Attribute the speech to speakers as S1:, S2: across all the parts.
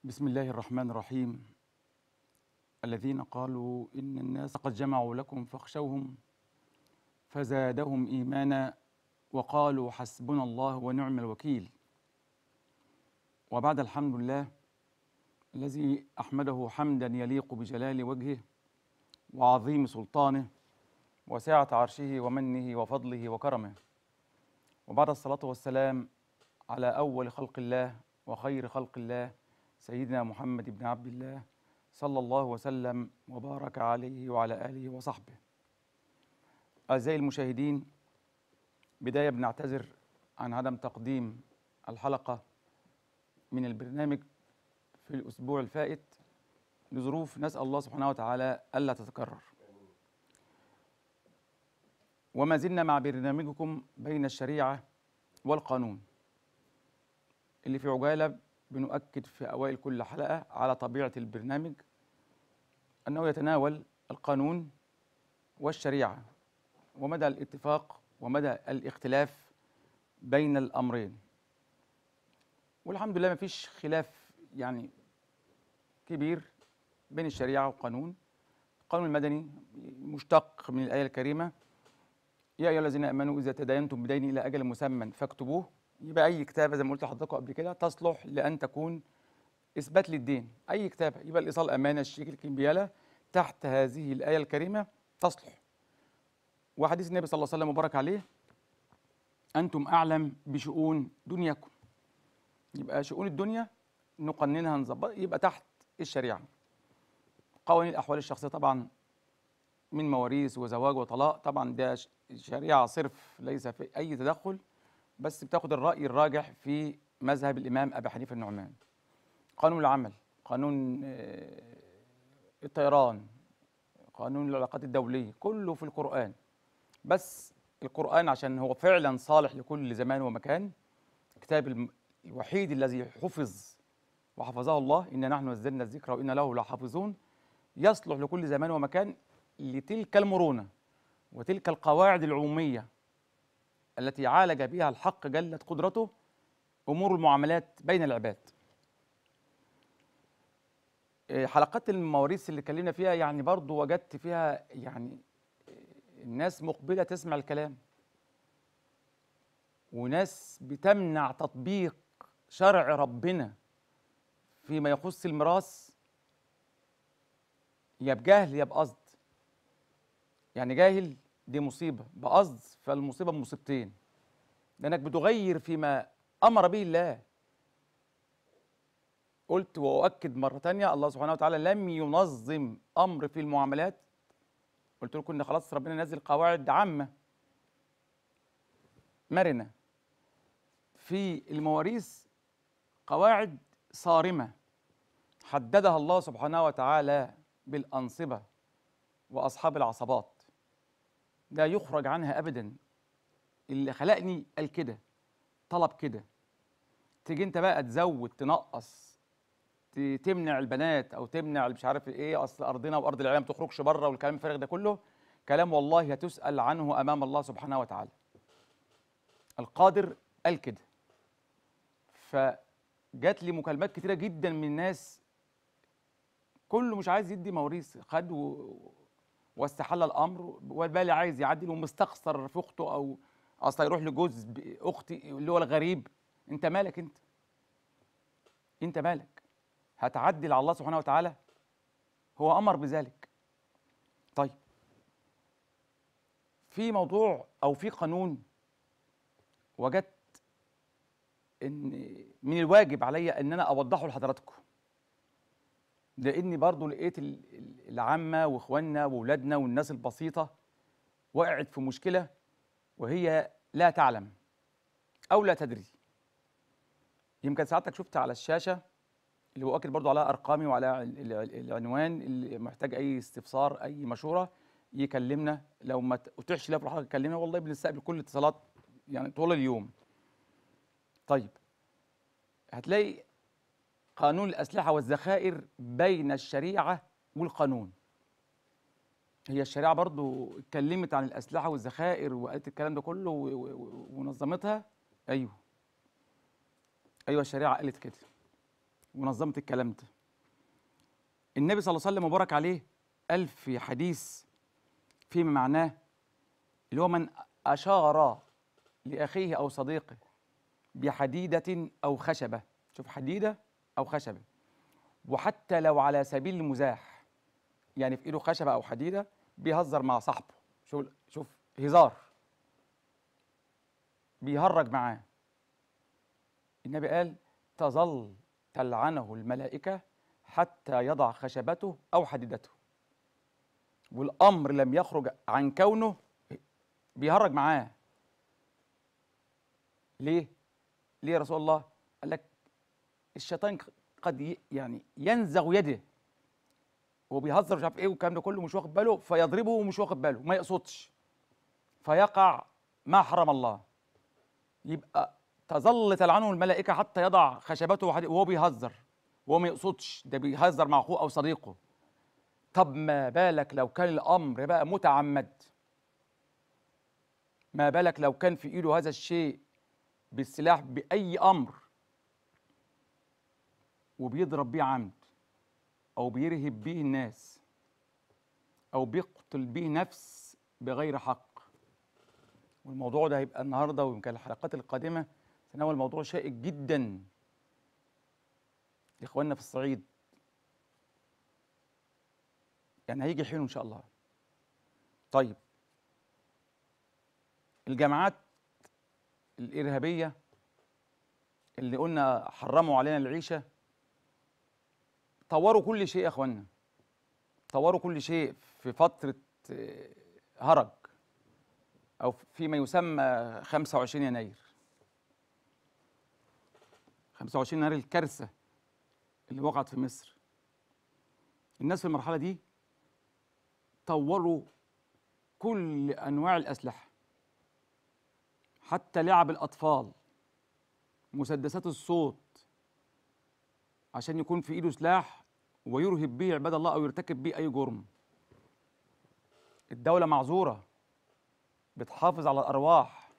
S1: بسم الله الرحمن الرحيم الذين قالوا إن الناس قد جمعوا لكم فاخشوهم فزادهم إيمانا وقالوا حسبنا الله ونعم الوكيل وبعد الحمد لله الذي أحمده حمدا يليق بجلال وجهه وعظيم سلطانه وسعة عرشه ومنه وفضله وكرمه وبعد الصلاة والسلام على أول خلق الله وخير خلق الله سيدنا محمد بن عبد الله صلى الله وسلم وبارك عليه وعلى آله وصحبه أعزائي المشاهدين بداية بنعتذر عن عدم تقديم الحلقة من البرنامج في الأسبوع الفائت لظروف نسأل الله سبحانه وتعالى ألا تتكرر وما زلنا مع برنامجكم بين الشريعة والقانون اللي في عجالة بنؤكد في أوائل كل حلقة على طبيعة البرنامج أنه يتناول القانون والشريعة ومدى الاتفاق ومدى الاختلاف بين الأمرين والحمد لله ما فيش خلاف يعني كبير بين الشريعة والقانون القانون المدني مشتق من الآية الكريمة يا أيها الذين آمنوا إذا تداينتم بدين إلى أجل مسمى فاكتبوه يبقى أي كتابة زي ما قلت لحضراتكم قبل كده تصلح لأن تكون إثبات للدين أي كتابة يبقى الإيصال أمانة الشيك الكمبيالة تحت هذه الآية الكريمة تصلح وحديث النبي صلى الله عليه وسلم وبارك عليه أنتم أعلم بشؤون دنياكم يبقى شؤون الدنيا نقننها نظبط يبقى تحت الشريعة قوانين الأحوال الشخصية طبعا من مواريث وزواج وطلاق طبعا ده شريعة صرف ليس في أي تدخل بس بتاخد الرأي الراجح في مذهب الإمام أبي حنيفة النعمان قانون العمل قانون الطيران قانون العلاقات الدولية كله في القرآن بس القرآن عشان هو فعلا صالح لكل زمان ومكان الكتاب الوحيد الذي حفظ وحفظه الله إن نحن نزلنا الذكر وإن له لحافظون يصلح لكل زمان ومكان لتلك المرونة وتلك القواعد العمومية التي عالج بها الحق جلت قدرته امور المعاملات بين العباد. حلقات المواريث اللي اتكلمنا فيها يعني برضو وجدت فيها يعني الناس مقبله تسمع الكلام وناس بتمنع تطبيق شرع ربنا فيما يخص الميراث يا بجهل يا بقصد يعني جاهل دي مصيبة بقصد فالمصيبة مصيبتين لأنك بتغير فيما أمر به الله قلت وأؤكد مرة تانية الله سبحانه وتعالى لم ينظم أمر في المعاملات قلت لكم إن خلاص ربنا نزل قواعد عامة مرنة في المواريث قواعد صارمة حددها الله سبحانه وتعالى بالأنصبة وأصحاب العصبات لا يخرج عنها ابدا اللي خلقني قال كده طلب كده تيجي انت بقى تزود تنقص تمنع البنات او تمنع مش عارف ايه اصل ارضنا وارض العالم ما تخرجش بره والكلام الفارغ ده كله كلام والله هتسال عنه امام الله سبحانه وتعالى القادر قال كده فجات لي مكالمات كتيره جدا من الناس كله مش عايز يدي مواريث خد و... واستحل الامر والبالي عايز يعدل ومستخسر في اخته او اصلا يروح لجوز اختي اللي هو الغريب انت مالك انت انت مالك هتعدل على الله سبحانه وتعالى هو امر بذلك طيب في موضوع او في قانون وجدت ان من الواجب عليا ان انا اوضحه لحضراتكم لاني برضو لقيت العامه واخواننا واولادنا والناس البسيطه وقعت في مشكله وهي لا تعلم او لا تدري يمكن ساعتك شفت على الشاشه اللي بؤكد برضو على ارقامي وعلى العنوان اللي محتاج اي استفسار اي مشوره يكلمنا لو ما اتيحش لها في الحلقه يكلمنا والله بنستقبل كل الاتصالات يعني طول اليوم طيب هتلاقي قانون الأسلحة والذخائر بين الشريعة والقانون هي الشريعة برضو اتكلمت عن الأسلحة والذخائر وقالت الكلام ده كله ونظمتها أيوه أيوه الشريعة قالت كده ونظمت الكلام ده النبي صلى الله عليه وسلم وبارك عليه قال في حديث فيما معناه اللي هو من أشار لأخيه أو صديقه بحديدة أو خشبة شوف حديدة أو خشبة وحتى لو على سبيل المزاح يعني في إيده خشبة أو حديدة بيهزر مع صاحبه شوف شوف هزار بيهرج معاه النبي قال تظل تلعنه الملائكة حتى يضع خشبته أو حديدته والأمر لم يخرج عن كونه بيهرج معاه ليه؟ ليه يا رسول الله؟ قال لك الشيطان قد ي- يعني ينزغ يده هو بيهزر مش عارف ايه والكلام ده كله مش واخد باله فيضربه ومش واخد باله ما يقصدش فيقع ما حرم الله يبقى تظل تلعنه الملائكه حتى يضع خشبته وحدي- وهو بيهزر وهو ما يقصدش ده بيهزر مع اخوه او صديقه طب ما بالك لو كان الامر بقى متعمد ما بالك لو كان في ايده هذا الشيء بالسلاح باي امر وبيضرب بيه عمد او بيرهب بيه الناس او بيقتل بيه نفس بغير حق والموضوع ده هيبقى النهارده ويمكن الحلقات القادمه سنناول موضوع شائك جدا لاخواننا في الصعيد يعني هيجي حين ان شاء الله طيب الجماعات الارهابيه اللي قلنا حرموا علينا العيشه طوروا كل شيء يا اخوانا طوروا كل شيء في فتره آه، هرج او فيما يسمى 25 يناير 25 يناير الكارثه اللي وقعت في مصر الناس في المرحله دي طوروا كل انواع الاسلحه حتى لعب الاطفال مسدسات الصوت عشان يكون في ايده سلاح ويرهب به عباد الله او يرتكب به اي جرم الدوله معذوره بتحافظ على الارواح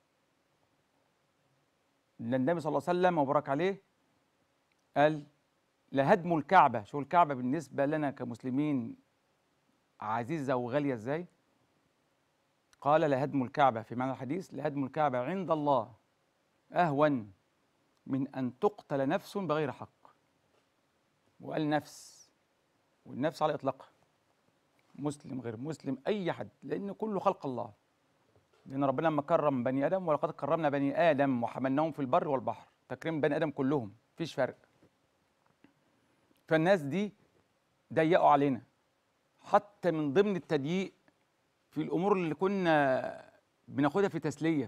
S1: لأن النبي صلى الله عليه وسلم وبارك عليه قال لهدم الكعبه شو الكعبه بالنسبه لنا كمسلمين عزيزه وغاليه ازاي قال لهدم الكعبه في معنى الحديث لهدم الكعبه عند الله اهون من ان تقتل نفس بغير حق وقال نفس والنفس على اطلاقها مسلم غير مسلم اي حد لان كله خلق الله لان ربنا لما كرم بني ادم ولقد كرمنا بني ادم وحملناهم في البر والبحر تكريم بني ادم كلهم مفيش فرق فالناس دي ضيقوا علينا حتى من ضمن التضييق في الامور اللي كنا بناخدها في تسليه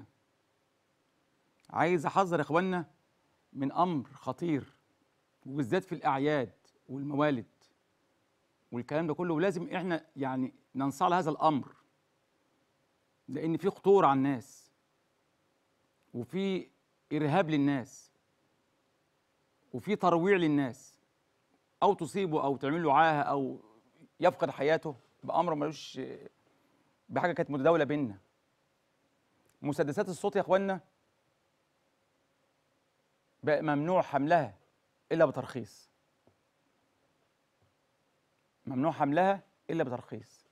S1: عايز احذر يا اخوانا من امر خطير وبالذات في الاعياد والموالد والكلام ده كله ولازم احنا يعني ننصاع لهذا الامر لان في خطوره على الناس وفي ارهاب للناس وفي ترويع للناس او تصيبه او تعمل له عاهه او يفقد حياته بامر ملوش بحاجه كانت متداوله بينا مسدسات الصوت يا اخوانا بقى ممنوع حملها الا بترخيص ممنوع حملها الا بترخيص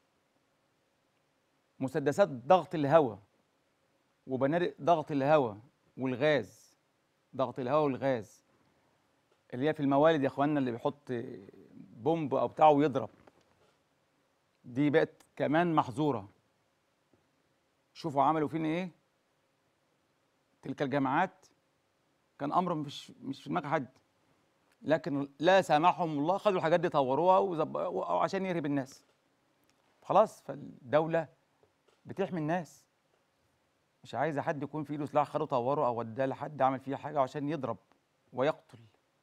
S1: مسدسات ضغط الهواء وبنادق ضغط الهواء والغاز ضغط الهواء والغاز اللي هي في الموالد يا اخواننا اللي بيحط بومب او بتاعه ويضرب دي بقت كمان محظوره شوفوا عملوا فينا ايه تلك الجماعات كان امر مش مش في دماغ حد لكن لا سامحهم الله خدوا الحاجات دي طوروها وزب- عشان يرهب الناس خلاص فالدوله بتحمي الناس مش عايزه حد يكون في ايده سلاح خده طوره او وداه لحد عمل فيه حاجه عشان يضرب ويقتل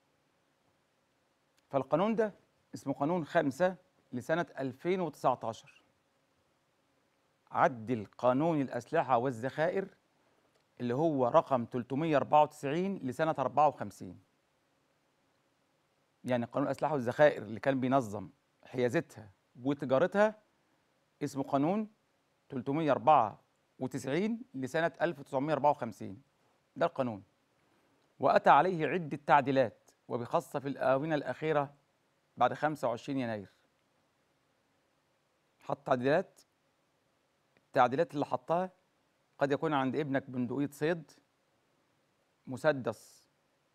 S1: فالقانون ده اسمه قانون خمسة لسنة 2019 عدل قانون الأسلحة والذخائر اللي هو رقم 394 لسنة 54 يعني قانون الأسلحة والذخائر اللي كان بينظم حيازتها وتجارتها اسمه قانون 394 لسنة 1954 ده القانون وأتى عليه عدة تعديلات وبخاصة في الآونة الأخيرة بعد 25 يناير حط تعديلات التعديلات اللي حطها قد يكون عند ابنك بندقية صيد مسدس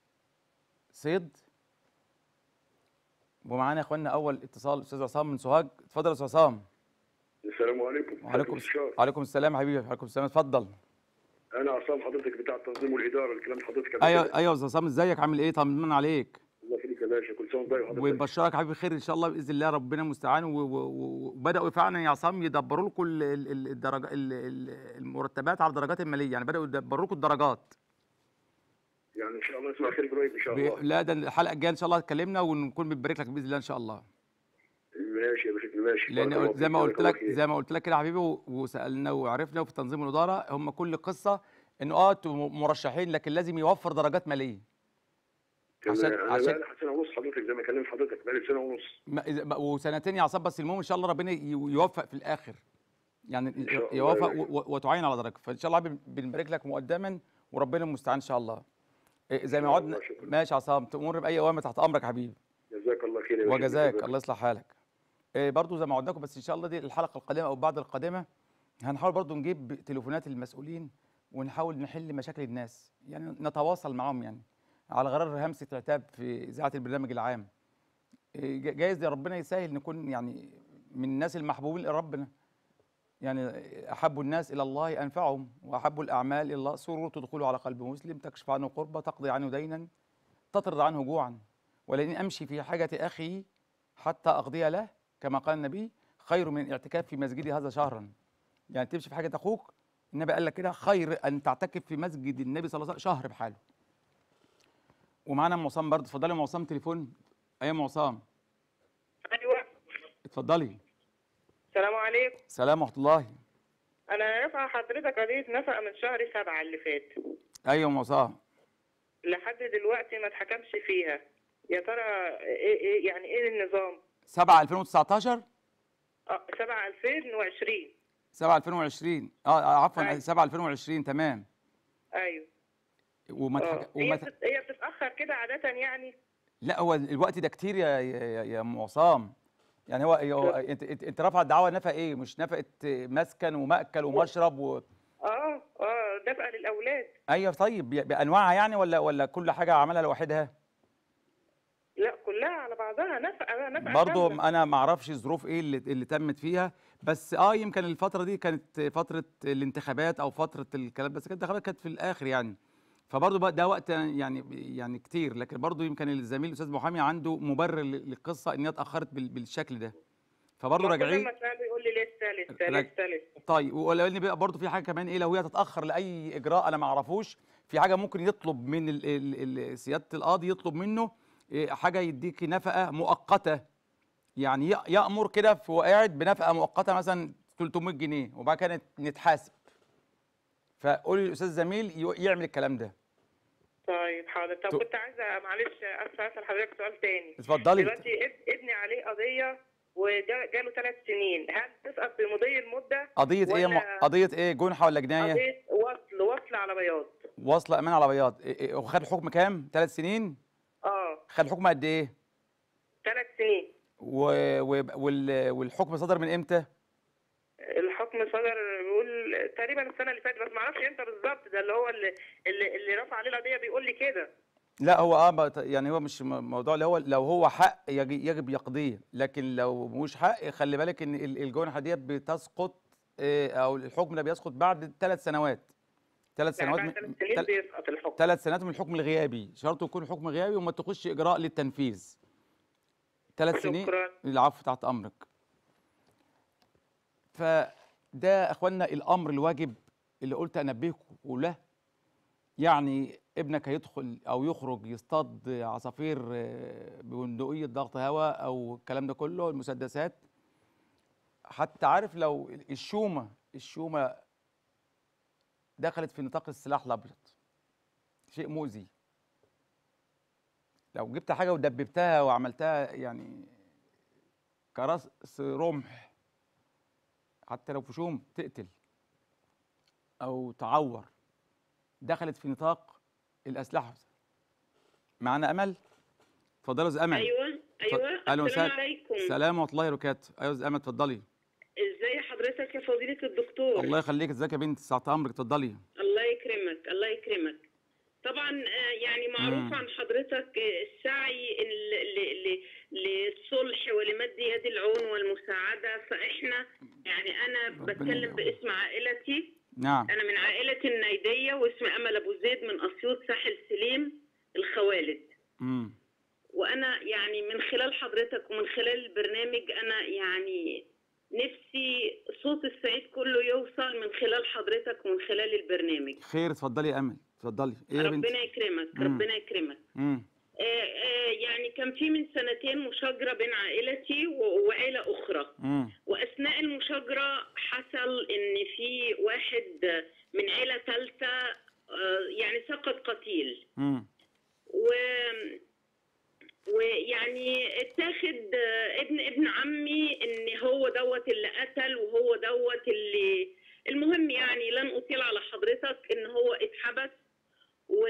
S1: صيد ومعانا يا اخوانا اول اتصال استاذ عصام من سوهاج اتفضل يا استاذ عصام
S2: السلام عليكم
S1: وعليكم
S2: الشهر
S1: وعليكم السلام يا حبيبي وعليكم السلام اتفضل
S2: انا عصام حضرتك بتاع التنظيم والاداره الكلام حضرتك قبل
S1: ايوه
S2: كده.
S1: ايوه يا استاذ عصام ازيك عامل ايه طمنا عليك
S2: الله يخليك يا باشا كل سنه وانت طيب حضرتك
S1: وبشرك يا حبيبي خير ان شاء الله باذن الله ربنا المستعان و- و- و- وبداوا فعلا يا عصام يدبروا لكم ال- ال- ال- الدرجه ال- ال- المرتبات على الدرجات الماليه يعني بداوا يدبروا لكم الدرجات
S2: يعني ان شاء الله نسمع خير قريب ان شاء
S1: ب-
S2: الله
S1: لا ده الحلقه الجايه ان شاء الله اتكلمنا ونكون بنبارك لك باذن الله ان شاء الله
S2: ماشي يا باشا ماشي بارك الله
S1: لان زي
S2: فيك،
S1: ما
S2: جزاك
S1: قلت
S2: الله
S1: لك
S2: خير.
S1: زي ما قلت لك كده يا حبيبي و- وسالنا وعرفنا وفي تنظيم الاداره هم كل قصه انه اه انتوا م- مرشحين لكن لازم يوفر درجات ماليه
S2: تمام.
S1: عشان-
S2: انا
S1: عشان-
S2: بقالي سنه ونص حضرتك زي ما كلمت حضرتك بقالي سنه ونص
S1: ما- إذا- ما- وسنتين يا عصام بس المهم ان شاء الله ربنا ي- يوفق في الاخر يعني
S2: إن شاء الله
S1: يوفق
S2: يا
S1: و- و- وتعين على درجه فان شاء الله بن- بنبارك لك مقدما وربنا المستعان ان شاء الله إيه، زي ما
S2: شاء
S1: عدنا
S2: الله، شكراً.
S1: ماشي يا عصام تمر باي اوامر تحت امرك يا حبيبي
S2: جزاك الله خير يا باشا
S1: وجزاك
S2: جزاك
S1: الله يصلح حالك إيه برضو زي ما عودناكم بس ان شاء الله دي الحلقه القادمه او بعد القادمه هنحاول برضو نجيب تليفونات المسؤولين ونحاول نحل مشاكل الناس يعني نتواصل معاهم يعني على غرار همسه عتاب في اذاعه البرنامج العام إيه جا- جايز يا ربنا يسهل نكون يعني من الناس المحبوبين لربنا يعني احب الناس الى الله انفعهم واحب الاعمال الى الله سرور تدخله على قلب مسلم تكشف عنه قربه تقضي عنه دينا تطرد عنه جوعا ولئن امشي في حاجه اخي حتى اقضي له كما قال النبي خير من الاعتكاف في مسجدي هذا شهرا يعني تمشي في حاجه اخوك النبي قال لك كده خير ان تعتكف في مسجد النبي صلى الله عليه وسلم شهر بحاله ومعانا ام عصام برضه اتفضلي يا ام عصام تليفون ايوه ام عصام
S3: ايوه
S1: اتفضلي
S3: السلام عليكم
S1: سلام ورحمه الله
S3: انا رافعه حضرتك قضيه نفقه من شهر سبعة اللي فات
S1: ايوه يا ام عصام
S3: لحد دلوقتي ما اتحكمش فيها يا ترى ايه ايه يعني ايه النظام
S1: 7 2019
S3: اه 7 2020
S1: 7 2020 اه آه، عفوا
S3: أيوة.
S1: 7 2020 تمام
S3: ايوه
S1: وما
S3: اه
S1: تحك...
S3: هي
S1: وما ت...
S3: بتت- هي بتتاخر كده عاده يعني
S1: لا هو الوقت ده كتير يا يا, يا- يا ام عصام يعني هو, هو انت انت, انت رافع الدعوه نفقه ايه مش نفقه مسكن ومأكل ومشرب و...
S3: اه اه دفقه للاولاد
S1: ايوه طيب ب- بانواعها يعني ولا ولا كل حاجه عملها لوحدها
S3: لا كلها على بعضها نفقه نفقه
S1: برضه
S3: كاملة.
S1: انا ما اعرفش الظروف ايه اللي, اللي تمت فيها بس اه يمكن الفتره دي كانت فتره الانتخابات او فتره الكلام بس كانت الانتخابات كانت في الاخر يعني فبرضه بقى ده وقت يعني يعني كتير لكن برضه يمكن الزميل الاستاذ محامي عنده مبرر لل- للقصه ان هي اتاخرت بال- بالشكل ده فبرضه
S3: ما كل
S1: راجعين
S3: ما اساله يقول لي لسه لسه
S1: راج-
S3: لسه لسه
S1: طيب ولو ان بقى برضه في حاجه كمان ايه لو هي تتاخر لاي اجراء انا ما اعرفوش في حاجه ممكن يطلب من ال ال ال سياده القاضي يطلب منه إيه، حاجه يديك نفقه مؤقته يعني ي- يامر كده في قاعد بنفقه مؤقته مثلا 300 جنيه وبعد كده نت- نتحاسب فقول للاستاذ زميل ي- يعمل الكلام ده
S3: طيب حاضر طب
S1: تو-
S3: كنت عايزه معلش اسفه اسال حضرتك سؤال تاني
S1: اتفضلي
S3: دلوقتي اب- ابني عليه قضيه وجاله ثلاث سنين هل تسقط بمضي المده
S1: قضيه ايه م-
S3: ولا
S1: قضيه ايه جنحه ولا جنايه
S3: قضيه وصل وصل على بياض
S1: وصل امان على بياض إيه- إيه، وخد الحكم كام ثلاث سنين
S3: اه
S1: خد الحكم قد ايه
S3: ثلاث سنين
S1: و... و... وال... والحكم صدر من امتى
S3: الحكم صدر بيقول تقريبا السنه اللي فاتت بس ما اعرفش امتى بالظبط ده اللي هو اللي اللي, اللي رفع عليه القضيه بيقول لي كده
S1: لا هو اه بت- يعني هو مش م- موضوع اللي هو لو هو حق يج- يجب يقضيه لكن لو مش حق خلي بالك ان ال- الجنحه ديت بتسقط آه، او الحكم ده بيسقط بعد ثلاث سنوات ثلاث
S3: يعني
S1: سنوات
S3: بعد
S1: من
S3: ثلاث سنين
S1: تل-
S3: بيسقط الحكم
S1: ثلاث سنوات من الحكم الغيابي شرط يكون حكم غيابي وما تخش اجراء للتنفيذ ثلاث سنين
S3: شكرا
S1: العفو تحت امرك فده اخوانا الامر الواجب اللي قلت انبهكم له يعني ابنك هيدخل او يخرج يصطاد عصافير آه، ببندقيه ضغط هواء او الكلام ده كله المسدسات حتى عارف لو الشومه الشومه دخلت في نطاق السلاح الابيض شيء مؤذي لو جبت حاجه ودببتها وعملتها يعني كراس رمح حتى لو في شوم تقتل او تعور دخلت في نطاق الاسلحه معانا امل اتفضلي يا استاذ امل
S3: ايوه ايوه
S1: أهلا
S3: السلام
S1: وسهلا.
S3: عليكم
S1: سلام ورحمه الله وبركاته ايوه يا استاذ امل اتفضلي
S3: ازاي حضرتك يا فضيله الدكتور
S1: الله يخليك ازيك يا بنتي ساعة امرك اتفضلي
S3: الله يكرمك الله يكرمك طبعا آه، يعني معروف
S1: مم.
S3: عن حضرتك آه، السعي ل- ل- ل- للصلح ولمد يد العون والمساعده فاحنا يعني انا
S1: ربنا
S3: بتكلم
S1: يقويك.
S3: باسم عائلتي
S1: نعم
S3: انا من عائله النيديه واسمي امل ابو زيد من اسيوط ساحل سليم الخوالد
S1: امم
S3: وانا يعني من خلال حضرتك ومن خلال البرنامج انا يعني نفسي صوت الصعيد كله يوصل من خلال حضرتك ومن خلال البرنامج
S1: خير اتفضلي يا امل اتفضلي ايه يا بنتي
S3: ربنا يكرمك
S1: مم.
S3: ربنا يكرمك
S1: امم
S3: آه، آه، يعني كان في من سنتين مشاجرة بين عائلتي و- وعيلة أخرى
S1: امم
S3: وأثناء المشاجرة حصل إن في واحد من عيلة ثالثة آه، يعني سقط قتيل
S1: امم
S3: و ويعني اتاخد آه، ابن ابن عمي ان هو دوت اللي قتل وهو دوت اللي المهم يعني لن اطيل على حضرتك ان هو اتحبس و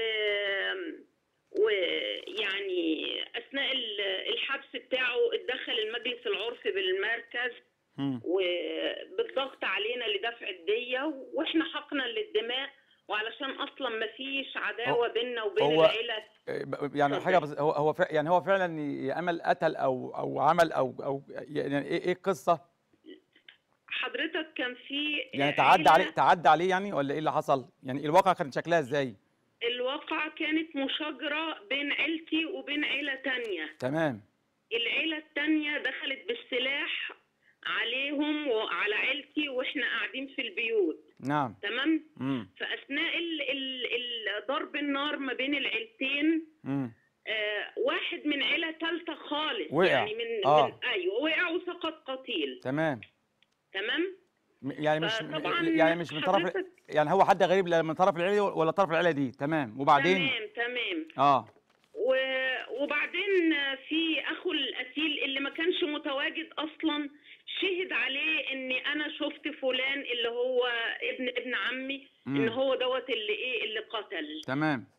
S3: ويعني اثناء ال- الحبس بتاعه اتدخل المجلس العرفي بالمركز
S1: امم
S3: وبالضغط علينا لدفع الدية واحنا حقنا للدماء وعلشان اصلا ما فيش عداوه بيننا وبين
S1: هو-
S3: العيله
S1: يعني
S3: اتفضل.
S1: حاجه بس هو هو فع- يعني هو فعلا يا امل قتل او او عمل او او يعني ايه ايه القصه
S3: حضرتك كان في
S1: يعني تعدى
S3: عيلة-
S1: عليه تعدى عليه يعني ولا ايه اللي حصل يعني الواقع كان شكلها ازاي
S3: الواقعة كانت مشاجرة بين عيلتي وبين عيلة تانية
S1: تمام
S3: العيلة التانية دخلت بالسلاح عليهم وعلى عيلتي واحنا قاعدين في البيوت
S1: نعم
S3: تمام
S1: امم
S3: فأثناء ال ال ال ضرب النار ما بين العيلتين
S1: امم
S3: آه واحد من عيلة تالتة خالص
S1: وقع.
S3: يعني من,
S1: آه.
S3: من أيوه وقع وسقط قتيل
S1: تمام
S3: تمام
S1: م- يعني مش
S3: فطبعاً
S1: يعني مش من طرف
S3: حضرتك-
S1: يعني هو حد غريب لا من طرف العيله ولا طرف العيله دي تمام وبعدين
S3: تمام تمام
S1: اه
S3: و- وبعدين في اخو القتيل اللي ما كانش متواجد اصلا شهد عليه ان انا شفت فلان اللي هو ابن ابن عمي ان
S1: مم.
S3: هو دوت اللي ايه اللي قتل
S1: تمام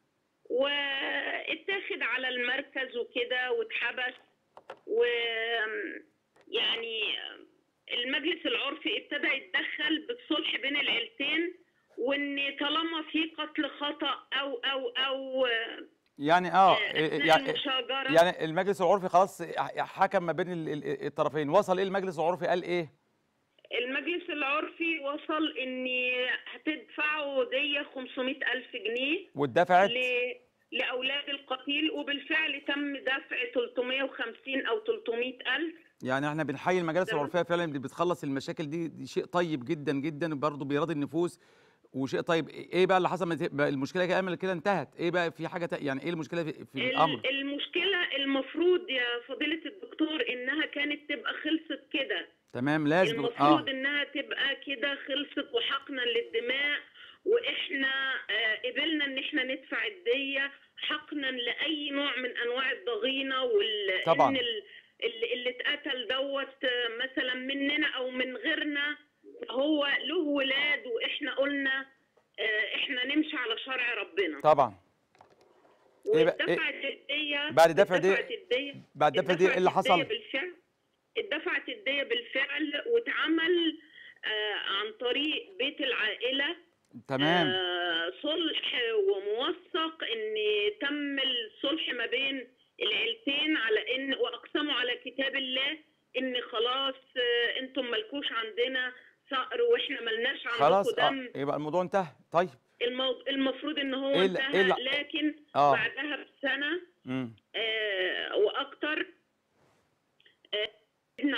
S3: واتاخد على المركز وكده واتحبس و يعني المجلس العرفي ابتدى يتدخل بالصلح بين العيلتين وان طالما في قتل خطا او او او
S1: يعني اه
S3: اثناء
S1: يعني
S3: المشاجره
S1: يعني المجلس العرفي خلاص حكم ما بين ال- ال- الطرفين وصل ايه المجلس العرفي قال ايه
S3: المجلس العرفي وصل ان هتدفعوا دية 500 ألف جنيه
S1: واتدفعت
S3: ل... لأولاد القتيل وبالفعل تم دفع 350 أو 300 ألف
S1: يعني احنا بنحيي المجالس
S3: تمام.
S1: العرفيه فعلا اللي بتخلص المشاكل دي, دي شيء طيب جدا جدا وبرضه بيراضي النفوس وشيء طيب ايه بقى اللي حصل ما ت- بقى المشكله كده امل كده انتهت ايه بقى في حاجه تا- يعني ايه المشكله في, في الامر
S3: ال- المشكلة المفروض يا فضيلة الدكتور إنها كانت تبقى خلصت كده
S1: تمام لازم
S3: المفروض
S1: اه
S3: إنها تبقى كده خلصت وحقنا للدماء وإحنا آه، قبلنا إن إحنا ندفع الدية حقنا لأي نوع من أنواع الضغينة وال
S1: طبعاً.
S3: إن ال- اللي, اللي اتقتل دوت آه، مثلا مننا أو من غيرنا هو له ولاد وإحنا قلنا آه، إحنا نمشي على شرع ربنا
S1: طبعا إيه بقى- إيه-
S3: واتدفعت الدية
S1: بعد دفع دي-
S3: اتدفعت الدية
S1: بعد دفع دي ايه اللي
S3: اتدفعت الدية
S1: حصل
S3: بالفعل اتدفعت الدية بالفعل واتعمل آه عن طريق بيت العائلة
S1: تمام
S3: آه صلح وموثق ان تم الصلح ما بين العيلتين على ان واقسموا على كتاب الله ان خلاص آه انتم ملكوش عندنا ثأر واحنا ملناش
S1: خلاص
S3: عندكم
S1: اه
S3: دم
S1: يبقى الموضوع انتهى طيب
S3: المو... المفروض ان هو
S1: إيه اللي-
S3: انتهى
S1: إيه اللي-
S3: لكن
S1: اه
S3: بعدها بسنة
S1: امم
S3: آه واكتر آه ابن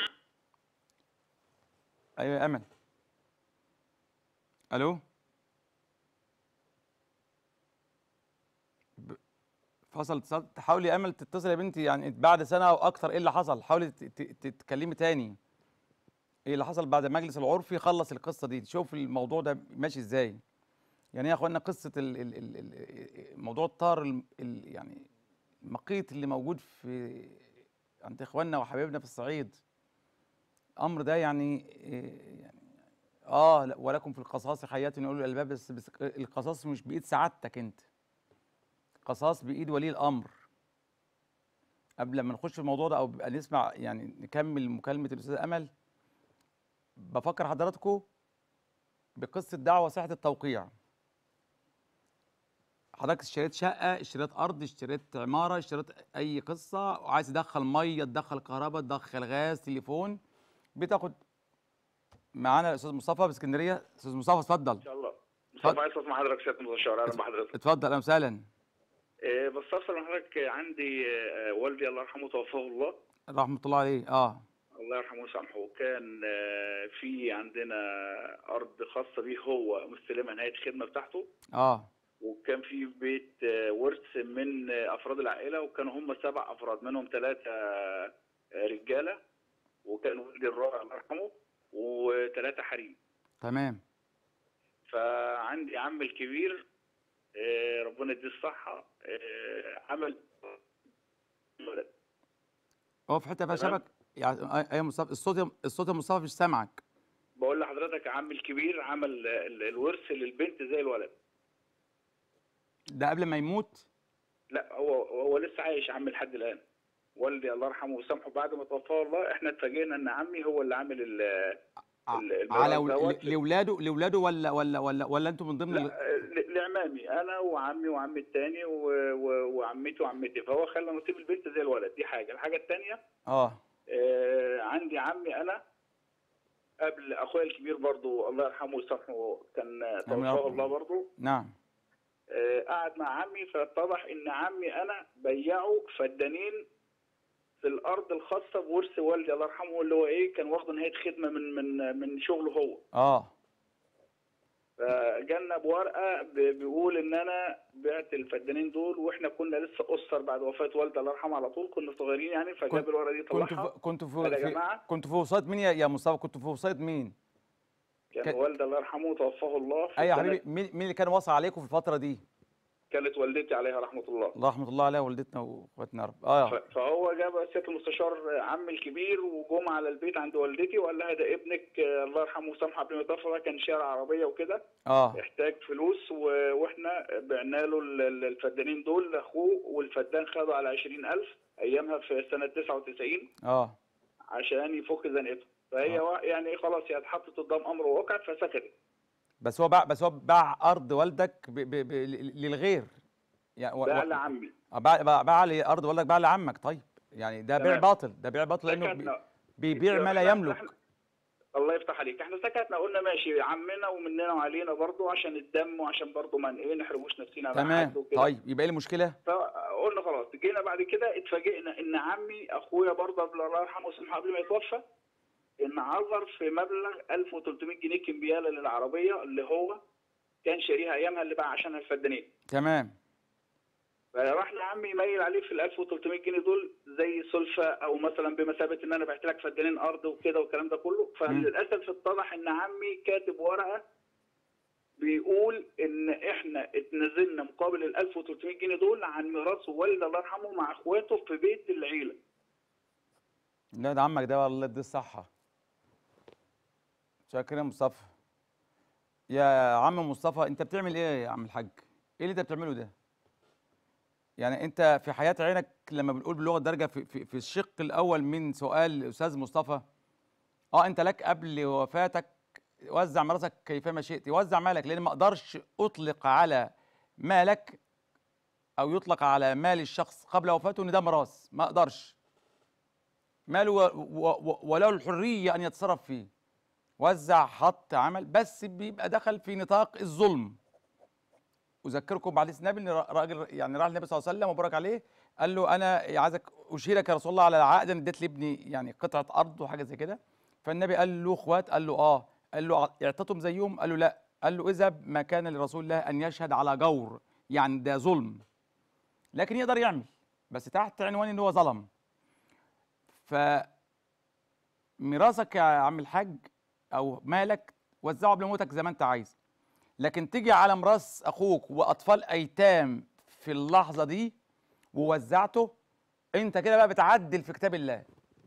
S1: ايوه يا امل الو ب- فصل اتصال تحاولي يا امل تتصل يا بنتي يعني بعد سنه او اكتر ايه اللي حصل حاولي ت- ت- تتكلمي تاني ايه اللي حصل بعد المجلس العرفي خلص القصه دي شوف الموضوع ده ماشي ازاي يعني يا اخوانا قصه ال ال ال ال موضوع الطار ال ال يعني المقيت اللي موجود في عند اخواننا وحبايبنا في الصعيد الامر ده يعني إيه يعني اه لا، ولكم في القصاص حياة يقولوا الالباب بس, بس القصاص مش بايد سعادتك انت القصاص بايد ولي الامر قبل ما نخش في الموضوع ده او بقى نسمع يعني نكمل مكالمه الاستاذه امل بفكر حضراتكم بقصه دعوه صحه التوقيع حضرتك اشتريت شقه اشتريت ارض اشتريت عماره اشتريت اي قصه وعايز تدخل ميه تدخل كهرباء تدخل غاز تليفون بتاخد معانا الاستاذ مصطفى باسكندريه استاذ مصطفى اتفضل
S4: ان شاء الله
S1: اتفضل.
S4: مصطفى عايز مع حضرتك سياده المستشار اهلا بحضرتك
S1: اتفضل اهلا وسهلا
S4: إيه بستفسر من حضرتك عندي آه، والدي الله يرحمه توفاه الله
S1: رحمه الله عليه اه
S4: الله يرحمه ويسامحه كان آه، في عندنا ارض خاصه بيه هو مستلمها نهايه الخدمه بتاعته
S1: اه
S4: وكان في بيت آه، ورث من آه، افراد العائله وكانوا هم سبع افراد منهم ثلاثه رجاله وكان والدي الرابع الله يرحمه وثلاثه حريم
S1: تمام
S4: فعندي عم الكبير آه، ربنا يديه الصحة آه، عمل ولد
S1: هو في حته فيها
S4: تمام.
S1: شبك يعني أي- ايوه مصطفى الصوت الصوت يا مصطفى مش سامعك
S4: بقول لحضرتك عم الكبير عمل ال- الورث للبنت زي الولد
S1: ده قبل ما يموت
S4: لا هو هو لسه عايش عمي لحد الآن والدي الله يرحمه ويسامحه بعد ما توفاه الله احنا اتفاجئنا ان عمي هو اللي عامل ال-
S1: ع-
S4: ال- الميراث
S1: على ول-
S4: دوت.
S1: ل- لاولاده لاولاده ولا ولا ولا ولا انتوا من ضمن ال-
S4: لا ل- لعمامي انا وعمي وعمي التاني و- و- وعمتي وعمتي فهو خلى نصيب البنت زي الولد دي حاجه الحاجه الثانيه
S1: اه
S4: آه، عندي عمي انا قبل اخويا الكبير برضو الله يرحمه ويسامحه كان
S1: آمين يا
S4: توفاه
S1: رب.
S4: الله برضو
S1: نعم
S4: آه، قعد مع عمي فاتضح ان عمي انا بيعه فدانين في الارض الخاصه بورث والدي الله يرحمه اللي هو ايه كان واخده نهايه خدمه من من من شغله هو
S1: اه
S4: فجالنا بورقه ب- بيقول ان انا بعت الفدانين دول واحنا كنا لسه اسر بعد وفاه والدي الله يرحمه على طول كنا صغيرين يعني
S1: كنت-
S4: فجاب الورقه دي
S1: كنتوا
S4: طلعها
S1: في كنتوا
S4: قال
S1: في,
S4: يا
S1: في
S4: جماعة.
S1: كنتوا في وصايه مين يا يا مصطفى كنتوا في وصايه مين
S4: كان
S1: كان-
S4: والدي الله يرحمه توفاه الله في
S1: اي يا
S4: سنة-
S1: حبيبي مين مين اللي كان واصي عليكم في الفتره دي
S4: كانت والدتي عليها رحمه الله
S1: الله رحمه الله عليها والدتنا واخواتنا يا رب اه
S4: ف- فهو جاب سياده المستشار عمي الكبير وجم على البيت عند والدتي وقال لها ده ابنك آه، الله يرحمه وسامحه قبل ما يتوفى ده كان شارع عربيه وكده
S1: اه
S4: احتاج فلوس و- واحنا بعنا له ال- ال- الفدانين دول لاخوه والفدان خده على 20000 ايامها في سنه 99
S1: اه
S4: عشان يفك زنقته فهي
S1: آه.
S4: وا- يعني خلاص هي اتحطت قدام امر واقع فسكتت
S1: بس هو باع بس هو باع ارض والدك ب ب ب للغير يعني و-
S4: ده
S1: و-
S4: لعمي
S1: آه، باع باع, باع لي ارض والدك باع لعمك طيب يعني ده بيع
S4: تمام.
S1: باطل ده بيع باطل لانه بي-
S4: سكتنا
S1: بيبيع ما لا
S4: إحنا-
S1: يملك
S4: إحنا- الله يفتح عليك احنا سكتنا قلنا ماشي عمنا ومننا وعلينا برضو عشان الدم وعشان برضو ما ايه نحرموش نفسنا على
S1: تمام
S4: حد وكده
S1: طيب يبقى ايه المشكله
S4: فقلنا خلاص جينا بعد كده اتفاجئنا ان عمي اخويا برضه قبل الله يرحمه ويسامحه قبل ما يتوفى ان عذر في مبلغ 1300 جنيه كمبياله للعربيه اللي هو كان شاريها ايامها اللي باع عشانها الفدانين
S1: تمام
S4: فراح لعمي يميل عليه في ال 1300 جنيه دول زي سلفه او مثلا بمثابه ان انا بعت لك فدانين ارض وكده والكلام ده كله فللاسف اتضح ان عمي كاتب ورقه بيقول ان احنا اتنازلنا مقابل ال 1300 جنيه دول عن ميراث والد الله يرحمه مع اخواته في بيت العيله
S1: لا ده عمك ده والله دي الصحة شاكر يا مصطفى يا عم مصطفى انت بتعمل ايه يا عم الحاج ايه اللي انت بتعمله ده يعني انت في حياة عينك لما بنقول باللغة الدارجة في, في, في الشق الاول من سؤال الاستاذ مصطفى اه انت لك قبل وفاتك وزع ميراثك كيفما شئت وزع مالك لان ما اقدرش اطلق على مالك او يطلق على مال الشخص قبل وفاته ان ده ميراث ما اقدرش ماله و- و- و- وله الحرية أن يتصرف فيه وزع حط عمل بس بيبقى دخل في نطاق الظلم أذكركم بحديث النبي إن راجل يعني راح النبي صلى الله عليه وسلم وبارك عليه قال له أنا عايزك أشهرك يا رسول الله على عقد أنا اديت لابني يعني قطعة أرض وحاجة زي كده فالنبي قال له إخوات قال له آه قال له اعتتم زيهم قال له لا قال له إذا ما كان لرسول الله أن يشهد على جور يعني ده ظلم لكن يقدر يعمل بس تحت عنوان إن هو ظلم ف ميراثك يا عم الحاج او مالك وزعه قبل موتك زي ما انت عايز لكن تيجي على ميراث اخوك واطفال ايتام في اللحظه دي ووزعته انت كده بقى بتعدل في كتاب الله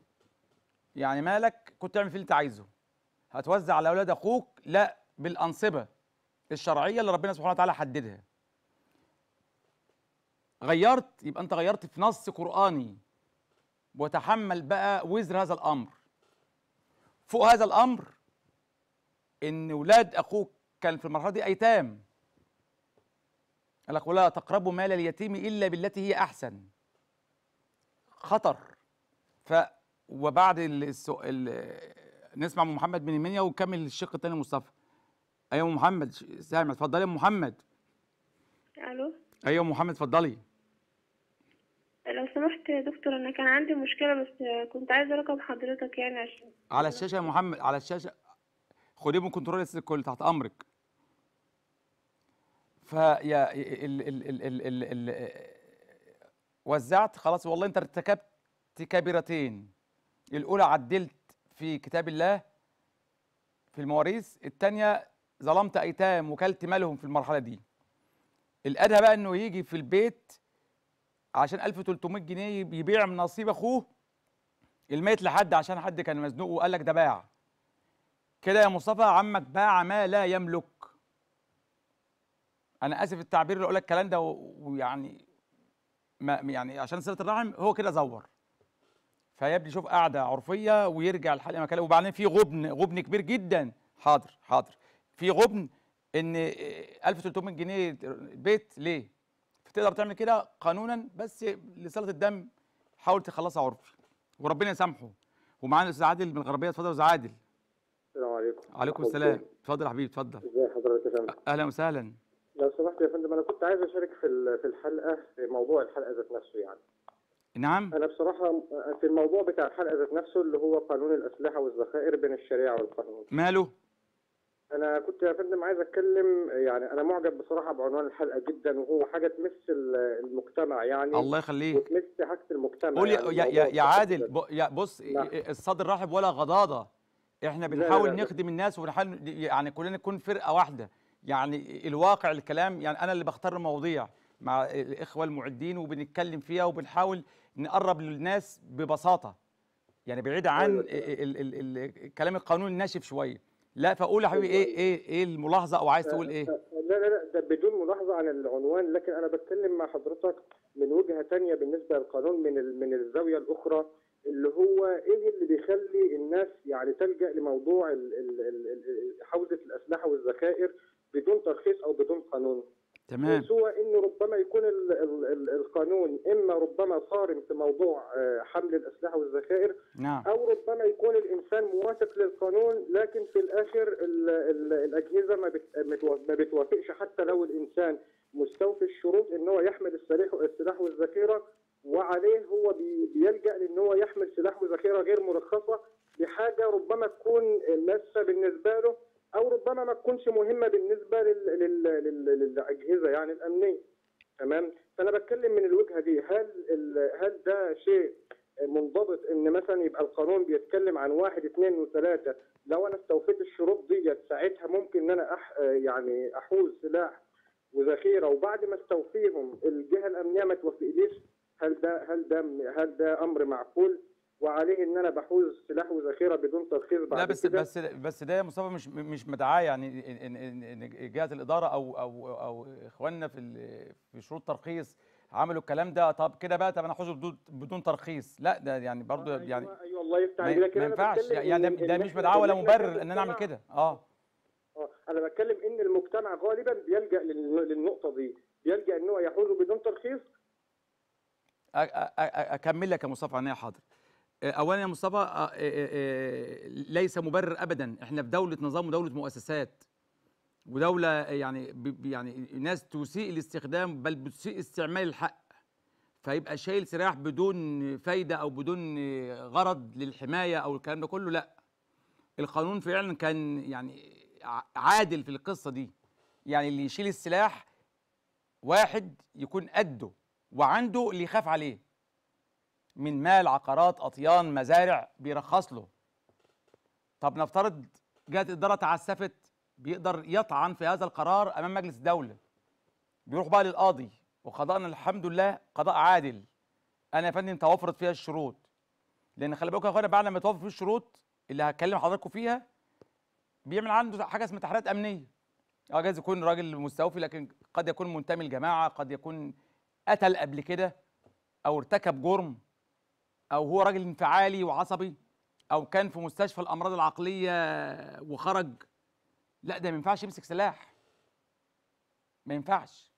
S1: يعني مالك كنت تعمل فيه اللي انت عايزه هتوزع على اولاد اخوك لا بالانصبه الشرعيه اللي ربنا سبحانه وتعالى حددها غيرت يبقى انت غيرت في نص قراني وتحمل بقى وزر هذا الامر فوق هذا الامر ان ولاد اخوك كان في المرحله دي ايتام قال لك ولا تقربوا مال اليتيم الا بالتي هي احسن خطر ف وبعد السؤال نسمع من محمد بن المنيا ونكمل الشق الثاني مصطفى ايوه محمد ش- سامع اتفضلي يا أم محمد
S5: الو
S1: ايوه محمد اتفضلي
S5: لو سمحت يا دكتور انا كان عندي مشكله بس كنت عايزه رقم حضرتك يعني عشان
S1: على الشاشه يا محمد على الشاشه خديه من كنترول يا ست الكل تحت امرك فيا ال ال ال ال ال ال وزعت خلاص والله انت ارتكبت كبيرتين الاولى عدلت في كتاب الله في المواريث الثانيه ظلمت ايتام وكلت مالهم في المرحله دي الادهى بقى انه يجي في البيت عشان 1300 جنيه يبيع من نصيب اخوه الميت لحد عشان حد كان مزنوق وقال لك ده باع كده يا مصطفى عمك باع ما لا يملك انا اسف التعبير اللي اقول لك الكلام ده و- ويعني ما يعني عشان صله الرحم هو كده زور فيبدي شوف قاعده عرفيه ويرجع الحلقه مكانه وبعدين في غبن غبن كبير جدا حاضر حاضر في غبن ان 1300 جنيه بيت ليه فتقدر تعمل كده قانونا بس لصله الدم حاول تخلصها عرفي وربنا يسامحه ومعانا الاستاذ عادل من الغربيه اتفضل يا استاذ عادل
S6: السلام عليكم
S1: عليكم السلام اتفضل يا حبيبي اتفضل
S6: ازي حضرتك يا فندم
S1: اهلا وسهلا
S6: لو سمحت يا فندم انا كنت عايز اشارك في ال- في الحلقه في موضوع الحلقه ذات نفسه يعني
S1: نعم
S6: انا بصراحه في الموضوع بتاع الحلقه ذات نفسه اللي هو قانون الاسلحه والذخائر بين الشريعه والقانون
S1: ماله
S6: انا كنت يا فندم عايز اتكلم يعني انا معجب بصراحه بعنوان الحلقه جدا وهو حاجه تمس ال- المجتمع يعني
S1: الله يخليك
S6: وتمس حاجه المجتمع
S1: قول يا
S6: يعني
S1: يا,
S6: الموضوع
S1: يا, يا عادل
S6: بالذات.
S1: ب- يا بص
S6: نعم.
S1: الصدر رحب ولا غضاضه احنا
S6: لا،
S1: بنحاول
S6: لا.
S1: نخدم الناس ونحاول يعني كلنا نكون فرقه واحده يعني الواقع الكلام يعني انا اللي بختار المواضيع مع الاخوه المعدين وبنتكلم فيها وبنحاول نقرب للناس ببساطه يعني بعيد عن
S6: أيوة.
S1: ال ال ال الكلام القانوني الناشف شويه لا فقول يا حبيبي ايه ايه ايه الملاحظه او عايز تقول ايه
S6: لا لا لا ده بدون ملاحظة عن العنوان لكن أنا بتكلم مع حضرتك من وجهة تانية بالنسبة للقانون من ال- من الزاوية الأخرى اللي هو إيه اللي بيخلي الناس يعني تلجأ لموضوع ال- ال- ال- ال- حوزة الأسلحة والذخائر بدون ترخيص أو بدون قانون
S1: تمام
S6: سوى انه ربما يكون ال ال ال القانون اما ربما صارم في موضوع آه، حمل الاسلحه والذخائر
S1: نعم
S6: او ربما يكون الانسان موافق للقانون لكن في الاخر ال ال الاجهزه ما بت- متوا- ما بتوافقش حتى لو الانسان مستوفي الشروط ان هو يحمل السلاح السلاح والذخيره وعليه هو بي- بيلجا لان هو يحمل سلاح وذخيره غير مرخصه بحاجه ربما تكون ماسه بالنسبه له او ربما ما تكونش مهمه بالنسبه لل لل لل للاجهزه يعني الامنيه تمام فانا بتكلم من الوجهه دي هل ال- هل ده شيء منضبط ان مثلا يبقى القانون بيتكلم عن واحد اثنين وثلاثه لو انا استوفيت الشروط ديت ساعتها ممكن ان انا أح يعني احوز سلاح وذخيره وبعد ما استوفيهم الجهه الامنيه ما توافقليش هل ده هل ده هل ده امر معقول وعليه ان انا بحوز سلاح وذخيره بدون ترخيص بعد
S1: لا بس
S6: كده
S1: بس بس ده يا مصطفى مش مش مدعاه يعني إن- إن- إن- ان جهه الاداره او او او اخواننا في ال- في شروط ترخيص عملوا الكلام ده طب كده بقى طب انا احوزه بدون بدون ترخيص لا ده يعني برضه
S6: أيوة
S1: يعني
S6: ايوه الله يفتح
S1: ما
S6: عليك لكن
S1: ما
S6: أنا
S1: ينفعش
S6: بتكلم
S1: يعني
S6: إن-
S1: ده, ده
S6: إن
S1: مش
S6: إحنا-
S1: مدعاه ولا
S6: إن إحنا
S1: مبرر ان انا اعمل
S6: كمجتمع-
S1: كده اه
S6: اه انا بتكلم ان المجتمع غالبا بيلجا لل- للنقطه دي بيلجا ان هو يحوز بدون ترخيص
S1: أ- أ- أ- اكمل لك يا مصطفى عينيا حاضر آه، اولا يا مصطفى آه، آه، آه، ليس مبرر ابدا احنا في دوله نظام ودوله مؤسسات ودوله يعني ب- ب- يعني ناس تسيء الاستخدام بل بتسيء استعمال الحق فيبقى شايل سلاح بدون فايده او بدون غرض للحمايه او الكلام ده كله لا القانون فعلا كان يعني ع- عادل في القصه دي يعني اللي يشيل السلاح واحد يكون قده وعنده اللي يخاف عليه من مال عقارات اطيان مزارع بيرخص له طب نفترض جهه الاداره تعسفت بيقدر يطعن في هذا القرار امام مجلس الدوله بيروح بقى للقاضي وقضاءنا الحمد لله قضاء عادل انا يا فندم توفرت فيها الشروط لان خلي بالكم يا اخوانا بعد ما يتوفر فيه الشروط اللي هكلم حضراتكم فيها بيعمل عنده حاجه اسمها تحريات امنيه اه جايز يكون راجل مستوفي لكن قد يكون منتمي لجماعه قد يكون قتل قبل كده او ارتكب جرم او هو راجل انفعالي وعصبي او كان في مستشفى الامراض العقليه وخرج لا ده ما ينفعش يمسك سلاح ما ينفعش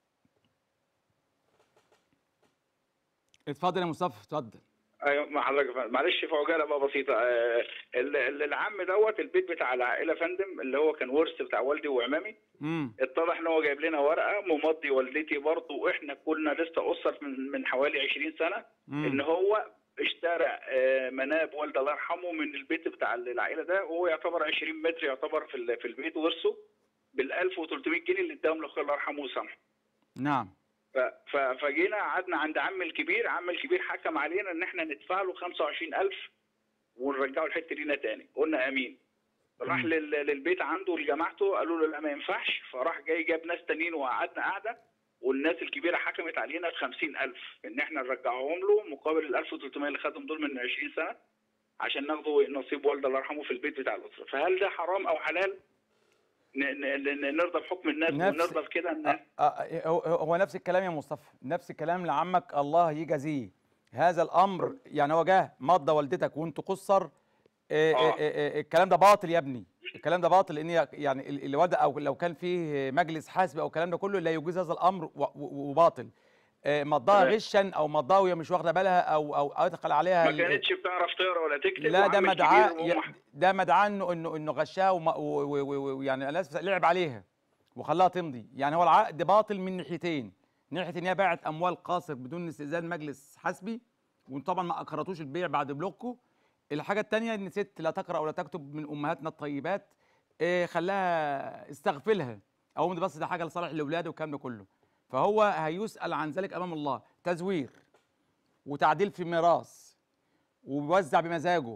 S1: اتفضل يا مصطفى اتفضل
S4: ايوه مع حضرتك يا فندم. معلش في عجاله بقى بسيطه آه، ال- ال- العم دوت البيت بتاع العائله يا فندم اللي هو كان ورث بتاع والدي وعمامي
S1: امم
S4: اتضح ان هو جايب لنا ورقه ممضي والدتي برضه واحنا كنا لسه اسر من من حوالي 20 سنه ان هو اشترى آه، مناب والده الله يرحمه من البيت بتاع العائله ده وهو يعتبر 20 متر يعتبر في ال- في البيت ورثه بال 1300 جنيه اللي اداهم لاخويا الله يرحمه وسامحه
S1: نعم
S4: ف- ف- فجينا قعدنا عند عم الكبير عم الكبير حكم علينا ان احنا ندفع له 25000 ونرجعه الحته لينا تاني قلنا امين راح لل- للبيت عنده لجماعته قالوا له لا ما ينفعش فراح جاي جاب ناس تانيين وقعدنا قعده والناس الكبيره حكمت علينا ب 50000 ان احنا نرجعهم له مقابل ال 1300 اللي خدهم دول من 20 سنه عشان ناخدوا نصيب والده الله يرحمه في البيت بتاع الاسره فهل ده حرام او حلال؟ ن- ن- ن- نرضى بحكم الناس
S1: نفس-
S4: ونرضى بكده ان
S1: آه، آه، هو هو نفس الكلام يا مصطفى نفس الكلام لعمك الله يجازيه هذا الامر يعني هو جه مضى والدتك وانت قصر آه، آه،
S4: آه.
S1: آه، الكلام ده باطل يا ابني الكلام ده باطل لان هي- يعني ال- الوضع او لو كان فيه مجلس حاسب او الكلام ده كله لا يجوز هذا الامر و- و- وباطل آه، مضاها
S4: تمام.
S1: غشا او مضاها وهي مش واخده بالها او او ادخل عليها
S4: ما
S1: ال-
S4: كانتش بتعرف تقرا ولا تكتب
S1: لا ده
S4: وعم
S1: مدعاه
S4: الكبير
S1: يا-
S4: وهم-
S1: ده مدعاه انه انه انه غشاها وما- و- و- و- ويعني انا اسف لعب عليها وخلاها تمضي يعني هو العقد باطل من ناحيتين ناحيه ان هي باعت اموال قاصر بدون استئذان مجلس حسبي وطبعا ما اقرتوش البيع بعد بلوكه الحاجه الثانيه ان ست لا تقرا ولا تكتب من امهاتنا الطيبات إيه خلاها استغفلها او بس ده حاجه لصالح الاولاد والكلام ده كله فهو هيسال عن ذلك امام الله تزوير وتعديل في ميراث وبيوزع بمزاجه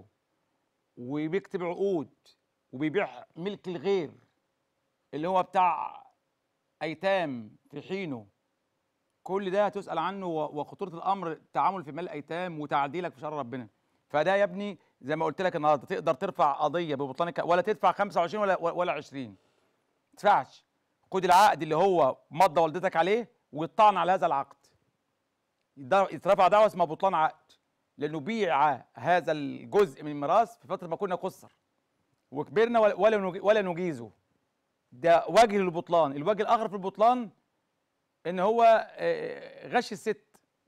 S1: وبيكتب عقود وبيبيع ملك الغير اللي هو بتاع ايتام في حينه كل ده هتسال عنه و- وخطوره الامر التعامل في مال الايتام وتعديلك في شرع ربنا فده يا ابني زي ما قلت لك النهارده تقدر ترفع قضيه ببطلان الك- ولا تدفع 25 ولا ولا 20 ما تدفعش خد العقد اللي هو مضى والدتك عليه ويطعن على هذا العقد يتد- يترفع دعوه اسمها بطلان عقد لانه بيع هذا الجزء من الميراث في فتره ما كنا قصر وكبرنا ولا ولا نج- ولا نجيزه ده وجه للبطلان الوجه الاخر في البطلان ان هو آه، غش الست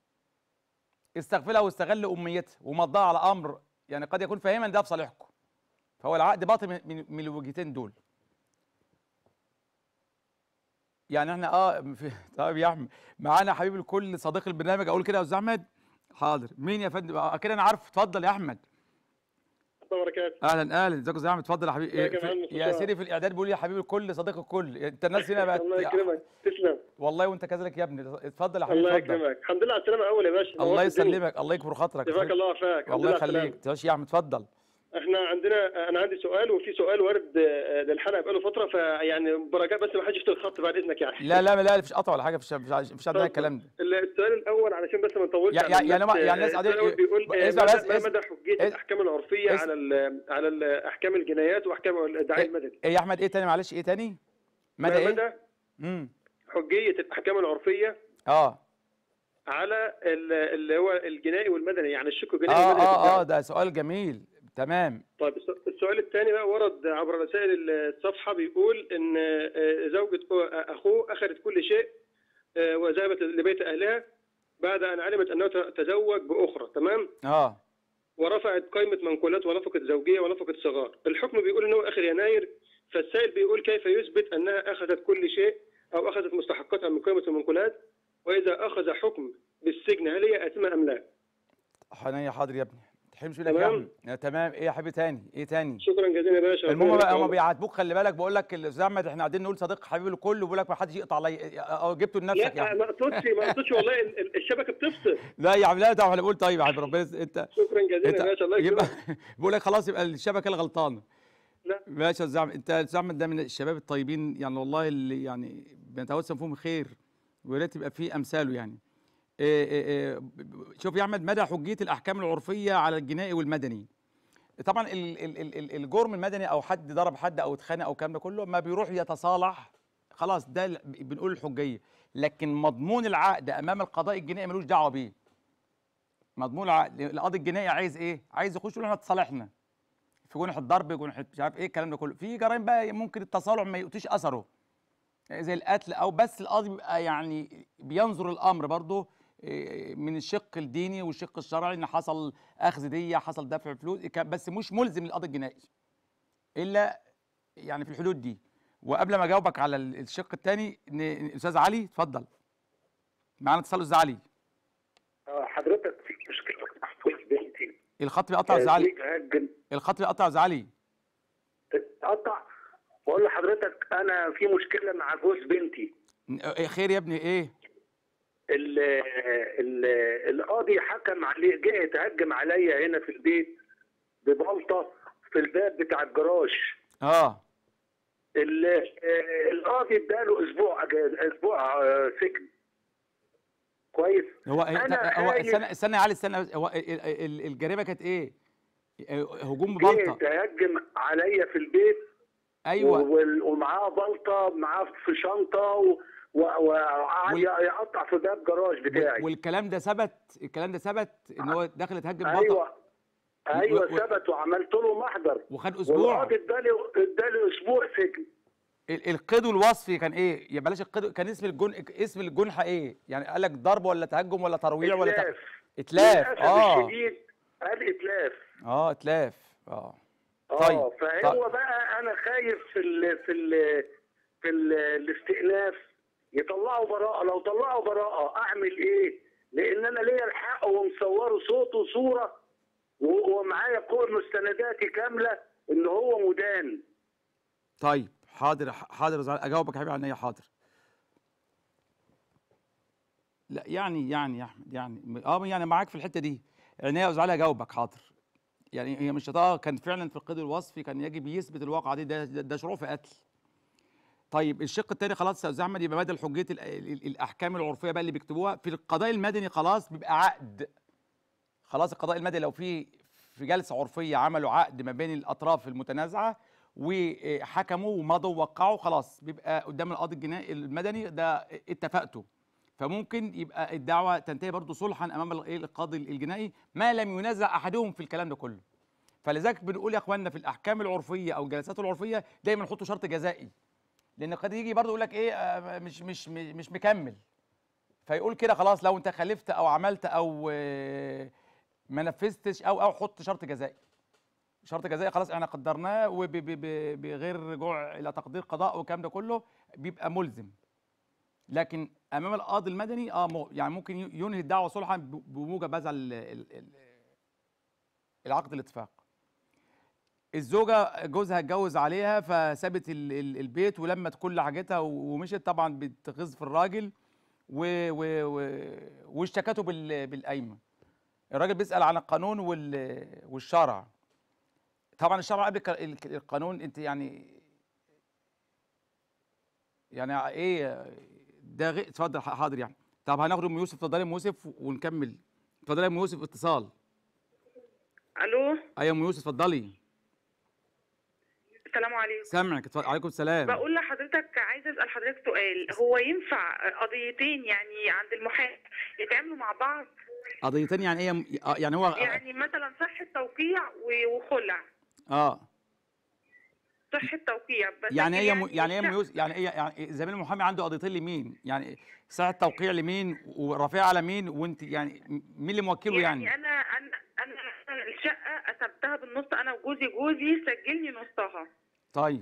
S1: استغفلها واستغل اميتها ومضاها على امر يعني قد يكون فاهما ده في صالحكم فهو العقد باطل من, من, من الوجهتين دول يعني احنا اه في طيب يا احمد معانا حبيب الكل صديق البرنامج اقول كده يا استاذ احمد حاضر مين يا فندم آه، كده انا عارف اتفضل يا احمد
S6: وبركاته
S1: اهلا اهلا ازيك يا استاذ احمد اتفضل يا حبيبي
S6: ازيك يا
S1: في-
S6: معلم
S1: يا
S6: مصطفى؟
S1: سيدي في الاعداد بيقول لي يا حبيب الكل صديق الكل انت الناس هنا بقت
S6: الله يكرمك تسلم
S1: والله وانت كذلك يا ابني اتفضل يا حبيبي
S6: الله
S1: اتفضل
S6: يكرمك الحمد لله على السلامه اول يا باشا
S1: الله
S6: نورت الدنيا.
S1: يسلمك الله يكبر خاطرك
S6: جزاك الله عافاك الحمد
S1: الله
S6: لله على
S1: يخليك
S6: السلامة.
S1: تعيش يا احمد اتفضل
S6: احنا عندنا انا عندي سؤال وفي سؤال وارد آه، للحلقه بقاله فتره فيعني برجاء بس ما حدش يفتح الخط بعد اذنك يعني
S1: لا لا لا مفيش قطع ولا حاجه مفيش مفيش مفيش عندنا
S6: اتفضل.
S1: الكلام ده
S6: السؤال الاول علشان بس ما نطولش
S1: يا-
S6: على
S1: يا- يعني
S6: الناس،
S1: ما- يعني
S6: آه،
S1: الناس
S6: السؤال
S1: قاعدين-
S6: الأول بيقول آه،
S1: اسمع
S6: مدى-
S1: بس-
S6: ما
S1: اسمع-
S6: مدى حجيه
S1: اس-
S6: الاحكام العرفيه
S1: اس-
S6: على ال- على ال- احكام الجنايات واحكام الادعاء المدني
S1: ايه يا احمد ايه تاني معلش ايه تاني مدى
S6: ما
S1: ايه
S6: مدى
S1: امم
S6: حجيه الاحكام العرفيه
S1: اه
S6: على ال- اللي هو الجنائي والمدني يعني الشق الجنائي
S1: اه
S6: والمدني في
S1: اه
S6: الدعوة.
S1: اه ده سؤال جميل تمام
S6: طيب الس- السؤال الثاني بقى ورد عبر رسائل الصفحه بيقول ان آه، زوجة أخو- اخوه اخذت كل شيء آه، وذهبت لبيت اهلها بعد ان علمت انه ت- تزوج باخرى تمام
S1: اه
S6: ورفعت قائمه منقولات ونفقه زوجيه ونفقه صغار الحكم بيقول انه اخر يناير فالسائل بيقول كيف يثبت انها اخذت كل شيء او اخذت مستحقاتها من قائمه المنقولات واذا اخذ حكم بالسجن هل هي اثمه ام لا؟
S1: حنية حاضر يا ابني تحرمش منك يا
S6: تمام.
S1: احمد آه، تمام ايه يا حبيبي تاني ايه تاني
S6: شكرا جزيلا يا باشا
S1: المهم
S6: ربنا
S1: بقى هم
S6: يبارك
S1: بيعاتبوك خلي بالك بقول لك الاستاذ احمد احنا قاعدين نقول صديق حبيب الكل وبيقول لك ما حدش يقطع عليا اه جبته لنفسك
S6: لا
S1: يعني
S6: ما اقصدش ما اقصدش والله ال- ال- الشبكه بتفصل
S1: لا يا عم لا ده احنا بنقول طيب يا حبيبي ربنا يس- انت
S6: شكرا جزيلا
S1: انت
S6: يا باشا الله
S1: يبقى
S6: يكرمك
S1: بقول لك خلاص يبقى الشبكه الغلطانه
S6: لا.
S1: ماشي يا استاذ احمد انت الاستاذ احمد ده من الشباب الطيبين يعني والله اللي يعني بنتوسم فيهم خير ويا ريت يبقى في امثاله يعني إيه إيه إيه ب- ب- شوف يا احمد مدى حجيه الاحكام العرفيه على الجنائي والمدني طبعا ال- ال- ال- ال- الجرم المدني او حد ضرب حد او اتخانق او الكلام ده كله ما بيروح يتصالح خلاص ده ال- بنقول الحجيه لكن مضمون العقد امام القضاء الجنائي ملوش دعوه بيه مضمون العقد القاضي الجنائي عايز ايه عايز يخش يقول احنا اتصالحنا في جنح الضرب جنح مش عارف ايه الكلام ده كله في جرائم بقى ممكن التصالح ما يؤتيش اثره زي القتل او بس القاضي بيبقى يعني بينظر الامر برضه إيه، من الشق الديني والشق الشرعي ان حصل اخذ ديه حصل دفع فلوس كان- بس مش ملزم للقاضي الجنائي الا يعني في الحدود دي وقبل ما اجاوبك على ال- الشق الثاني الاستاذ علي اتفضل معانا اتصال استاذ علي
S2: آه، حضرتك في مشكله مع جوز بنتي
S1: الخط بيقطع يا استاذ علي
S2: زوجها هجن
S1: الخط بيقطع يا استاذ علي
S2: اتقطع بقول لحضرتك انا في مشكله مع جوز بنتي
S1: ن- إيه خير يا ابني ايه
S2: ال ال القاضي حكم عليه جه يتهجم عليا هنا في البيت ببلطه في الباب بتاع الجراج
S1: اه
S2: ال- آه، القاضي اداله اسبوع أجازة- اسبوع آه، سجن كويس
S1: هو
S2: أنا
S1: هو
S2: خايف.
S1: استنى استنى يا علي استنى بس. هو ال- ال- الجريمه كانت ايه إيه، هجوم
S2: جه
S1: ببلطه
S2: يتهجم عليا في البيت
S1: ايوه
S2: وال- ومعاه بلطه معاه في شنطه و- و- وقعد
S1: وال-
S2: يقطع في باب جراج بتاعي
S1: وال- والكلام ده ثبت الكلام ده ثبت ان هو داخل يتهجم ببلطه
S2: ايوه ايوه
S1: و- و-
S2: ثبت وعملت له محضر
S1: وخد اسبوع
S2: والقاضي ادالي ادالي اسبوع سجن
S1: ال- القيد الوصفي كان ايه يا بلاش القيد كان اسم الجن اسم الجنحه ايه يعني قال لك ضرب ولا تهجم ولا ترويع ولا ت...
S2: اتلاف
S1: اتلاف
S2: للاسف
S1: اه
S2: الشديد قال اتلاف
S1: اه اتلاف اه
S2: اه
S1: طيب.
S2: فهو
S1: طيب.
S2: بقى انا خايف في ال في ال في ال الاستئناف يطلعوا براءه لو طلعوا براءه اعمل ايه؟ لان انا ليا الحق ومصوره صوت وصوره و- ومعايا كل مستنداتي كامله ان هو مدان
S1: طيب حاضر حاضر يا زعل- اجاوبك يا حبيبي عن ايه حاضر لا يعني يعني يا احمد يعني اه يعني معاك في الحته دي يعني يا زعل اجاوبك حاضر يعني هي مش اه كان فعلا في القيد الوصفي كان يجب يثبت الواقعه دي ده, ده, ده شروع في قتل طيب الشق الثاني خلاص يا استاذ احمد يبقى بدل حجيه ال- ال- الاحكام العرفيه بقى اللي بيكتبوها في القضاء المدني خلاص بيبقى عقد خلاص القضاء المدني لو في في جلسه عرفيه عملوا عقد ما بين الاطراف المتنازعه وحكموا ومضوا ووقعوا خلاص بيبقى قدام القاضي الجنائي المدني ده اتفقتوا فممكن يبقى الدعوه تنتهي برضه صلحا امام ال- إيه القاضي الجنائي ما لم ينازع احدهم في الكلام ده كله فلذلك بنقول يا اخواننا في الاحكام العرفيه او الجلسات العرفيه دايما نحطوا شرط جزائي لان قد يجي برضه يقول لك ايه آه، مش مش مش مكمل فيقول كده خلاص لو انت خالفت او عملت او آه، ما نفذتش او او حط شرط جزائي شرط جزائي خلاص احنا قدرناه وبغير رجوع الى تقدير قضاء والكلام ده كله بيبقى ملزم لكن امام القاضي المدني اه مو- يعني ممكن ي- ينهي الدعوه صلحا ب- بموجب هذا ال- ال- ال- العقد الاتفاق الزوجه جوزها اتجوز عليها فسابت ال- ال- البيت ولمت كل حاجتها و- ومشت طبعا بتغيظ في الراجل و و و واشتكته بال- بالقايمه الراجل بيسال عن القانون وال والشرع طبعا الشرع قبل الك- الك- القانون انت يعني يعني ايه ده غير اتفضل ح- حاضر يعني طب هناخد ام يوسف اتفضلي يا ام يوسف ونكمل اتفضلي يا ام يوسف اتصال
S3: الو
S1: ايوه يا ام يوسف اتفضلي
S3: السلام عليكم
S1: سامعك اتفضل عليكم السلام
S3: بقول لحضرتك عايزه اسال حضرتك سؤال هو ينفع قضيتين يعني عند المحامي يتعاملوا مع بعض
S1: قضيتين يعني ايه آه، يعني هو
S3: يعني مثلا صحه توقيع و- وخلع
S1: اه
S3: صحه توقيع بس
S1: يعني ايه يا م-
S3: لكن
S1: يعني ايه يا ام
S3: الشقة-
S1: يوسف يعني ايه يعني زميل المحامي عنده قضيتين لمين يعني ساعه توقيع لمين ورافعه على مين وانت يعني مين اللي موكله يعني,
S3: يعني انا انا انا مثلاً الشقه قسمتها بالنص انا وجوزي جوزي سجلني نصها
S1: طيب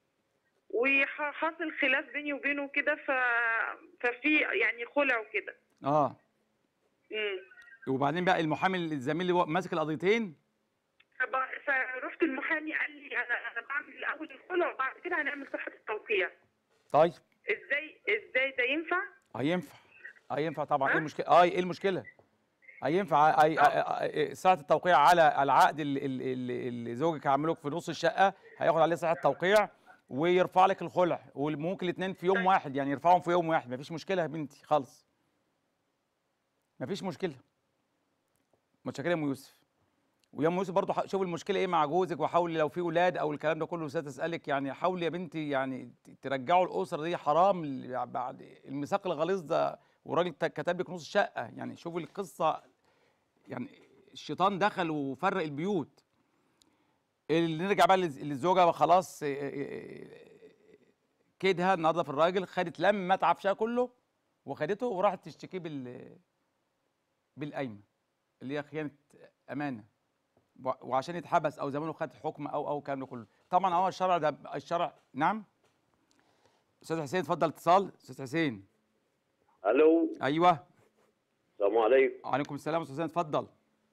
S3: وحصل خلاف بيني وبينه كده ف... ففي يعني خلع وكده
S1: اه
S3: امم
S1: وبعدين بقى المحامي الزميل اللي هو ماسك القضيتين
S3: فب- فرحت المحامي قال لي انا انا بعمل الاول الخلع وبعد كده هنعمل صحه التوقيع
S1: طيب
S3: ازاي ازاي ده ينفع؟
S1: هينفع هينفع طبعا ايه
S3: ها؟
S1: المشكله اه ايه المشكله هينفع أي... أي... أي... ساعه التوقيع على العقد اللي, اللي, اللي زوجك عامله في نص الشقه هياخد عليه ساعه توقيع ويرفع لك الخلع وممكن الاثنين في يوم واحد يعني يرفعهم في يوم واحد مفيش مشكله يا بنتي خالص مفيش مشكله متشكره يا ام يوسف ويا ام يوسف برضه ح- شوف المشكله ايه مع جوزك وحاولي لو في اولاد او الكلام ده كله ستسالك يعني حاولي يا بنتي يعني ت- ترجعوا الاسره دي حرام ال- بعد الميثاق الغليظ ده وراجل ت- كتب لك نص الشقه يعني شوفي القصه يعني الشيطان دخل وفرق البيوت اللي نرجع بقى للز- للزوجه خلاص إيه، إيه، إيه، كيدها النهارده في الراجل خدت لمت عفشها كله وخدته وراحت تشتكيه بال بالقايمه اللي هي خيانه امانه وع- وعشان يتحبس او زمانه خد حكم او او الكلام ده كله طبعا هو الشرع ده الشرع نعم استاذ حسين اتفضل اتصال استاذ حسين
S7: الو
S1: ايوه
S7: السلام عليكم
S1: وعليكم السلام استاذ حسين اتفضل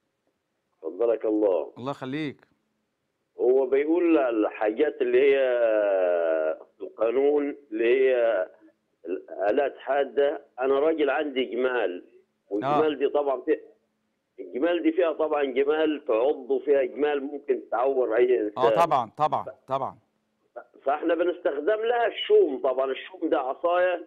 S7: فضلك الله
S1: الله يخليك
S7: هو بيقول الحاجات اللي هي في القانون اللي هي الآلات حادة أنا راجل عندي جمال والجمال دي طبعا في الجمال دي فيها طبعا جمال تعض وفيها جمال ممكن تعور أي إنسان
S1: اه طبعا طبعا طبعا
S7: فاحنا بنستخدم لها الشوم طبعا الشوم ده عصايه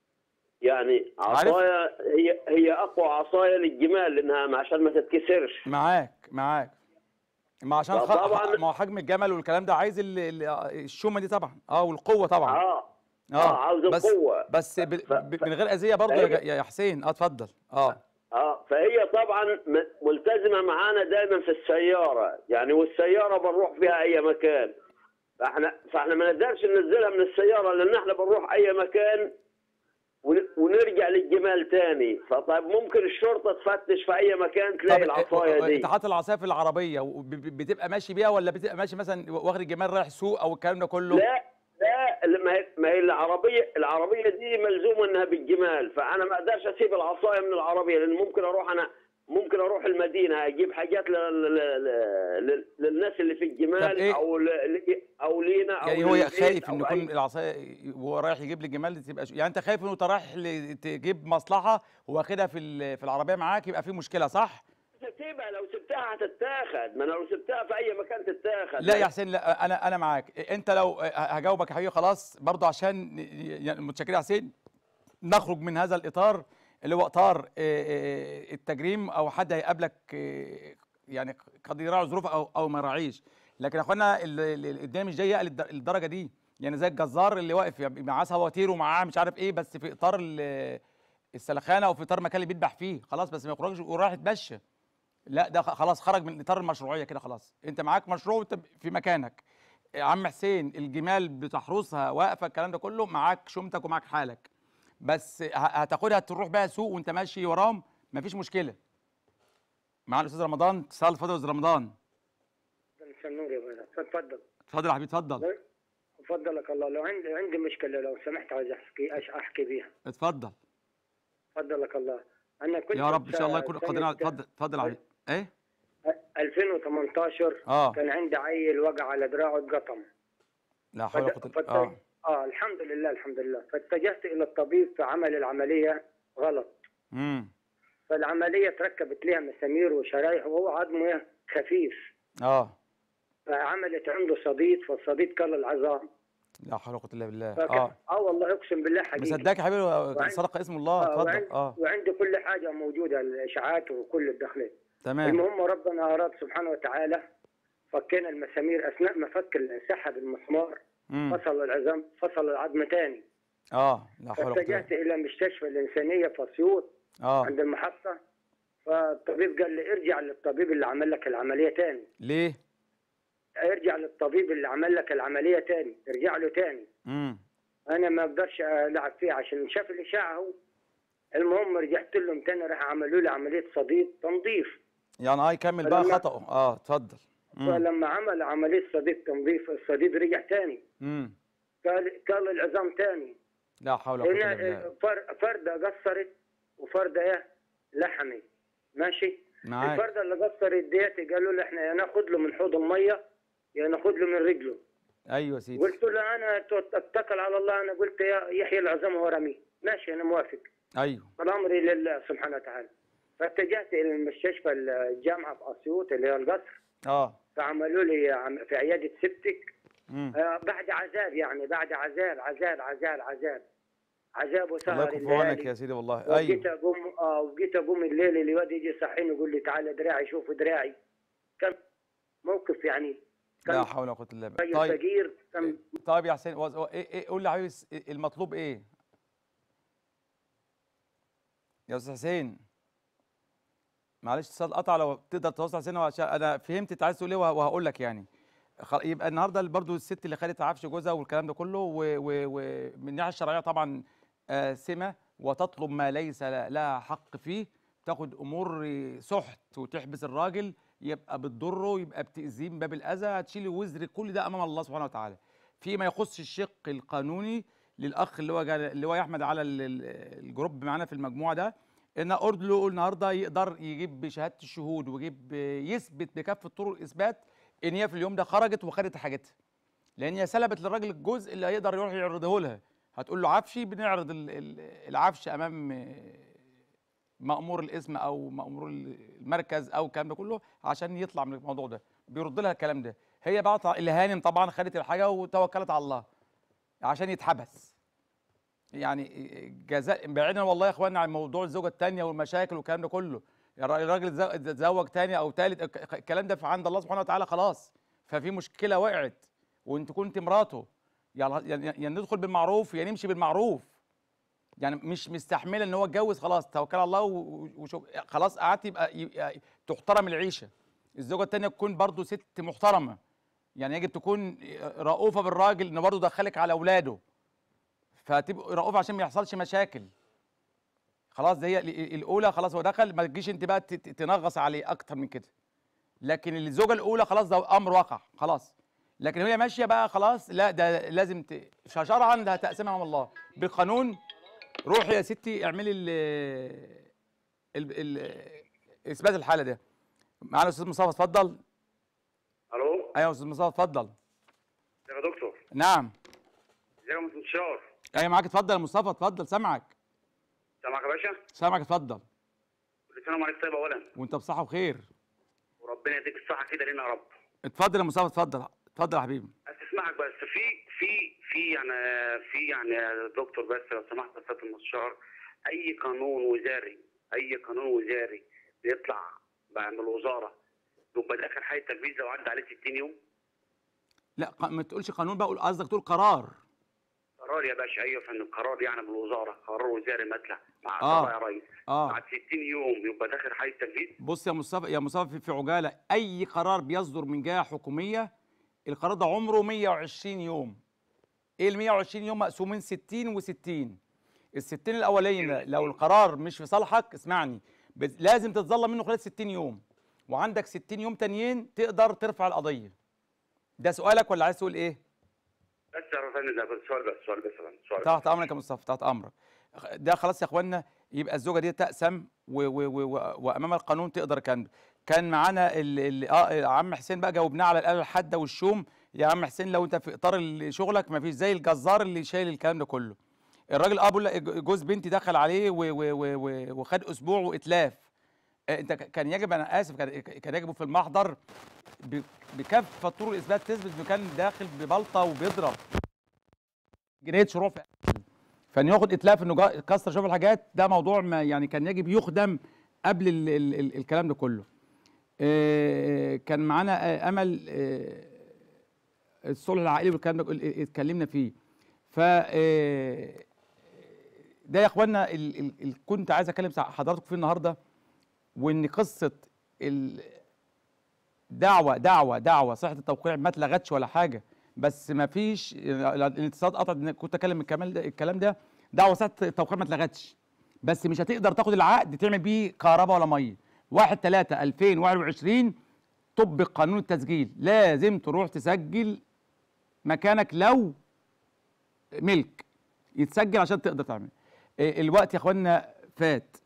S7: يعني عصايه هي هي اقوى عصايه للجمال لانها عشان ما تتكسرش
S1: معاك معاك ما عشان خ...
S7: فطبعاً-
S1: ما هو حجم الجمل والكلام ده عايز ال... ال... الشومه دي طبعا اه والقوه طبعا
S7: اه اه عاوز
S1: بس
S7: القوه
S1: بس ب...
S7: ف-
S1: ب...
S7: ف-
S1: من غير اذيه برضه يا, ج- يا حسين اه اتفضل اه
S7: اه فهي طبعا م- ملتزمه معانا دايما في السياره يعني والسياره بنروح فيها اي مكان فاحنا فاحنا ما نقدرش ننزلها من السياره لان احنا بنروح اي مكان ون- ونرجع للجمال تاني فطيب ممكن الشرطه تفتش في اي مكان تلاقي العصايه دي
S1: انت حاطط العصايه في العربيه وب... ب- بتبقى ماشي بيها ولا بتبقى ماشي مثلا واخد الجمال رايح سوق او الكلام ده كله
S7: لا لا ما هي ما هي العربيه العربيه دي ملزومه انها بالجمال فانا ما اقدرش اسيب العصايه من العربيه لان ممكن اروح انا ممكن اروح المدينه اجيب حاجات ل... ل... ل... ل... للناس اللي في
S1: طب
S7: الجمال
S1: إيه؟
S7: او ل... ل- او لينا او
S1: يعني هو
S7: للبيت
S1: خايف
S7: أو
S1: ان
S7: أي-
S1: يكون العصايه وهو رايح يجيب لي جمال تبقى ش- يعني انت خايف انه انت رايح ل- تجيب مصلحه واخدها في ال- في العربيه معاك يبقى في مشكله صح؟
S7: سيبها لو سبتها هتتاخد ما انا لو سبتها في اي مكان تتاخد
S1: لا يا حسين لا انا انا معاك انت لو هجاوبك يا حبيبي خلاص برضه عشان يعني متشكر يا حسين نخرج من هذا الاطار اللي هو اطار آه، آه، التجريم او حد هيقابلك آه، يعني قد يراعي ظروف او او ما يراعيش لكن يا اخوانا ال- ال- الدنيا مش ضيقه للد- للدرجه دي يعني زي الجزار اللي واقف يعني معاه سواتير ومعاه مش عارف ايه بس في اطار ال- السلخانه او في اطار المكان اللي بيذبح فيه خلاص بس ما يخرجش وراح يتمشى لا ده خ- خلاص خرج من اطار المشروعيه كده خلاص انت معاك مشروع وانت في مكانك يا عم حسين الجمال بتحرسها واقفه الكلام ده كله معاك شومتك ومعاك حالك بس ه- هتاخدها تروح بيها سوق وانت ماشي وراهم مفيش مشكله معانا الاستاذ رمضان اتصال اتفضل يا استاذ رمضان
S8: مساء النور يا باشا اتفضل
S1: اتفضل يا حبيبي اتفضل
S8: فضلك الله لو عندي عندي مشكله لو سمحت عايز احكي أش- احكي بيها
S1: اتفضل
S8: فضلك الله انا كنت
S1: يا رب ان شاء الله
S8: في
S1: يكون
S8: سنة
S1: قادرين على- اتفضل اتفضل يا حبيبي ايه
S8: 2018
S1: اه
S8: كان عندي عيل وقع على دراعه اتقطم
S1: لا حول ولا
S8: فت-
S1: قوه
S8: فت-
S1: الا اه
S8: اه الحمد لله الحمد لله فاتجهت الى الطبيب فعمل العمليه غلط
S1: امم
S8: فالعمليه تركبت لها مسامير وشرايح وهو عظمه خفيف
S1: اه
S8: فعملت عنده صديد فالصديد كل العظام
S1: لا حول ولا قوه الا بالله
S8: فكان
S1: اه
S8: اه والله اقسم بالله حقيقي
S1: مصدقك يا حبيبي
S8: وعند-
S1: صدق اسم الله
S8: آه،
S1: اتفضل
S8: وعند-
S1: اه
S8: وعندي كل حاجه موجوده الاشاعات وكل الدخلات
S1: تمام
S8: المهم ربنا اراد سبحانه وتعالى فكينا المسامير اثناء ما فك سحب المسمار
S1: امم
S8: فصل العظام فصل العظم تاني
S1: اه لا حول ولا قوه
S8: فاتجهت
S1: إلا
S8: الى مستشفى الانسانيه في اسيوط
S1: اه
S8: عند المحطه فالطبيب قال لي ارجع للطبيب اللي عمل لك العمليه تاني
S1: ليه؟
S8: ارجع للطبيب اللي عمل لك العمليه تاني ارجع له تاني
S1: امم
S8: انا ما اقدرش العب فيه عشان شاف الاشاعه هو المهم رجعت لهم تاني راح عملوا لي عمليه صديد تنظيف
S1: يعني اه يكمل بقى
S8: فلما-
S1: خطأه اه اتفضل امم
S8: فلما عمل عمليه صديد تنظيف الصديد رجع تاني
S1: امم
S8: قال قال العظام تاني
S1: لا حول ولا قوه الا
S8: هنا
S1: بالله
S8: فر- فرده قصرت وفرده ايه لحمي ماشي
S1: معاك
S8: الفرده اللي قصرت ديت قالوا له احنا يا ناخد له من حوض الميه يا ناخد له من رجله
S1: ايوه يا سيدي
S8: قلت له انا ت- اتكل على الله انا قلت يا يحيى العظام هو رميه ماشي انا موافق
S1: ايوه
S8: الامر لله سبحانه وتعالى فاتجهت الى المستشفى الجامعه في اسيوط اللي هي القصر
S1: اه
S8: فعملوا لي عم- في عياده سبتك
S1: امم
S8: آه، بعد عذاب يعني بعد عذاب عذاب عذاب عذاب عذاب
S1: الله
S8: وسهر
S1: يكون في عونك
S8: الليالي
S1: يا سيدي والله
S8: وجيت
S1: ايوه
S8: اقوم اه وجيت اقوم الليل الواد يجي يصحيني يقول لي تعالى دراعي شوف دراعي كان موقف يعني
S1: لا
S8: كان
S1: حول ولا قوه الا بالله
S8: راجل
S1: طيب
S8: فقير كان
S1: طيب يا حسين وز- ايه ايه قول لي يا حبيبي س- المطلوب ايه؟ يا استاذ حسين معلش اتصال قطع لو تقدر تتواصل سنه عشان انا فهمت انت عايز تقول ايه وه- وهقول لك يعني خ- يبقى النهارده برضو الست اللي خدت عفش جوزها والكلام ده كله و- و- ومن الناحيه الشرعيه طبعا آثمه وتطلب ما ليس ل- لها حق فيه تاخد امور سحت وتحبس الراجل يبقى بتضره يبقى بتاذيه من باب الاذى هتشيلي وزر كل ده امام الله سبحانه وتعالى فيما يخص الشق القانوني للاخ اللي هو جا- اللي هو يا احمد على ال- ال- الجروب معانا في المجموعه ده ان اردلو النهارده يقدر يجيب بشهاده الشهود ويجيب يثبت بكافه طرق الاثبات ان هي في اليوم ده خرجت وخدت حاجتها لان هي سلبت للراجل الجزء اللي هيقدر يروح يعرضه لها هتقول له عفشي بنعرض ال- ال- العفش امام مأمور الاسم او مأمور المركز او الكلام ده كله عشان يطلع من الموضوع ده بيرد لها الكلام ده هي بقى طا- الهانم طبعا خدت الحاجه وتوكلت على الله عشان يتحبس يعني جزاء بعيدا والله يا اخوانا عن موضوع الزوجه الثانيه والمشاكل والكلام ده كله الر- الراجل اتزو- اتزوج ثاني او ثالث الكلام ده في عند الله سبحانه وتعالى خلاص ففي مشكله وقعت وانت كنت مراته يلا يا يا ندخل بالمعروف يا نمشي بالمعروف يعني مش مستحمله ان هو اتجوز خلاص توكل على الله و- وشو خلاص قعدت يبقى, يبقى تحترم العيشه الزوجه الثانيه تكون برضو ست محترمه يعني يجب تكون رؤوفه بالراجل انه برضو دخلك على اولاده فتبقى رؤوفه عشان ما يحصلش مشاكل خلاص ده هي ال- الاولى خلاص هو دخل ما تجيش انت بقى ت- ت- تنغص عليه اكتر من كده لكن الزوجه الاولى خلاص ده امر واقع خلاص لكن هي ماشيه بقى خلاص لا ده لازم ت... شرعا ده تقسيمها من الله بالقانون روحي يا ستي اعملي ال ال ال اثبات الحاله ده معانا استاذ مصطفى اتفضل
S2: الو
S1: ايوه يا استاذ مصطفى اتفضل
S2: يا دكتور
S1: نعم
S2: ازيك يا مستشار
S1: ايوه معاك اتفضل يا مصطفى اتفضل سامعك
S2: سامعك يا باشا
S1: سامعك اتفضل
S2: كل سنه وعليك طيب اولا
S1: وانت بصحه وخير
S2: وربنا يديك الصحه كده لنا يا رب
S1: اتفضل يا مصطفى اتفضل اتفضل يا حبيبي
S2: اسمعك بس في في في يعني في يعني يا دكتور بس لو سمحت يا استاذ المستشار اي قانون وزاري اي قانون وزاري بيطلع بقى من الوزاره يبقى ده اخر حاجه تنفيذ لو عدى عليه 60 يوم
S1: لا ق- ما تقولش قانون بقى قول قصدك تقول قرار
S2: قرار يا باشا ايوه فن القرار يعني من الوزاره قرار وزاري مطلع مع
S1: آه.
S2: طبعا يا ريس
S1: اه
S2: بعد 60 يوم يبقى ده اخر حاجه تنفيذ
S1: بص يا مصطفى يا مصطفى في- في عجاله اي قرار بيصدر من جهه حكوميه القرار ده عمره 120 يوم ايه ال 120 يوم مقسومين 60 و60 ال 60 الاولين لو القرار مش في صالحك اسمعني بس لازم تتظلم منه خلال 60 يوم وعندك 60 يوم تانيين تقدر ترفع القضيه ده سؤالك ولا عايز تقول ايه
S2: بس يا فندم ده بس سؤال بس سؤال بس يا فندم، سؤال بس.
S1: تحت امرك يا مصطفى تحت امرك ده خلاص يا اخوانا يبقى الزوجه دي تقسم و و و و وامام القانون تقدر كان كان معانا ال ال اه عم حسين بقى جاوبناه على الاله الحاده والشوم يا عم حسين لو انت في اطار ال- شغلك ما فيش زي الجزار اللي شايل الكلام ده كله الراجل اه بقول لك جوز بنتي دخل عليه و و و و وخد اسبوع واتلاف آه، انت ك- كان يجب انا اسف كان كان يجب في المحضر ب- بكافه طرق الاثبات تثبت انه كان داخل ببلطه وبيضرب جنيه شروع في فان ياخد اتلاف انه جا- كسر شوف الحاجات ده موضوع ما يعني كان يجب يخدم قبل ال ال ال الكلام ده كله آه، كان معانا آه، امل آه، الصلح العائلي والكلام ده كله اتكلمنا فيه ف آه، ده يا اخوانا ال- ال- ال- كنت عايز اكلم سع- حضراتكم فيه النهارده وان قصه ال- دعوه دعوه دعوه صحه التوقيع ما اتلغتش ولا حاجه بس ما فيش الاتصالات قطعت إن كنت اكلم الكلام ده الكلام ده دعوه صحه التوقيع ما اتلغتش بس مش هتقدر تاخد العقد تعمل بيه كهرباء ولا ميه 1 3 2021 طبق قانون التسجيل لازم تروح تسجل مكانك لو ملك يتسجل عشان تقدر تعمل إيه، الوقت يا اخوانا فات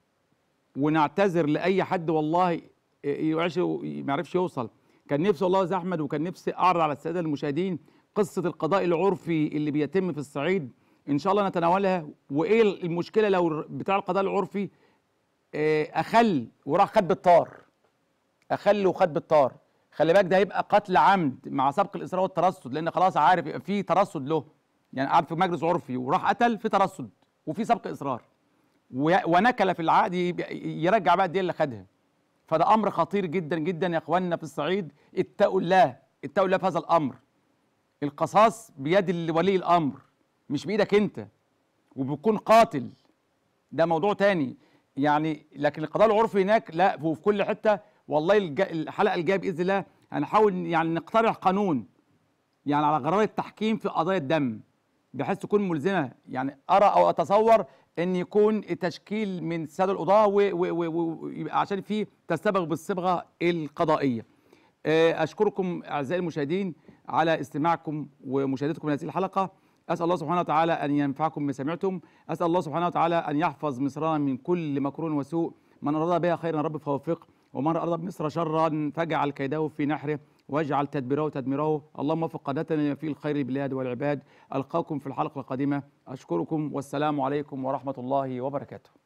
S1: ونعتذر لاي حد والله يعيش ما يعرفش يوصل كان نفسي والله يا أستاذ احمد وكان نفسي اعرض على الساده المشاهدين قصه القضاء العرفي اللي بيتم في الصعيد ان شاء الله نتناولها وايه المشكله لو بتاع القضاء العرفي آه، اخل وراح خد بالطار اخل وخد بالطار خلي بالك ده هيبقى قتل عمد مع سبق الاصرار والترصد لان خلاص عارف يبقى في ترصد له يعني قاعد في مجلس عرفي وراح قتل في ترصد وفي سبق اصرار و- ونكل في العقد يبقى- يرجع بقى الدين اللي خدها فده امر خطير جدا جدا يا اخواننا في الصعيد اتقوا الله اتقوا الله في هذا الامر القصاص بيد ال- ولي الامر مش بايدك انت وبيكون قاتل ده موضوع تاني يعني لكن القضاء العرفي هناك لا وفي كل حته والله الج- الحلقه الجايه باذن الله هنحاول يعني نقترح قانون يعني على غرار التحكيم في قضايا الدم بحيث تكون ملزمه يعني ارى او اتصور ان يكون تشكيل من الساده القضاه و- و- و- ويبقى عشان في تستبغ بالصبغه القضائيه. آه، اشكركم اعزائي المشاهدين على استماعكم ومشاهدتكم لهذه الحلقه اسال الله سبحانه وتعالى ان ينفعكم بما سمعتم اسال الله سبحانه وتعالى ان يحفظ مصرنا من كل مكروه وسوء من اراد بها خيرا رب فوفقه ومن اراد بمصر شرا فاجعل كيده في نحره واجعل تدبيره تدميره اللهم وفق قادتنا لما فيه الخير بالبلاد والعباد القاكم في الحلقه القادمه اشكركم والسلام عليكم ورحمه الله وبركاته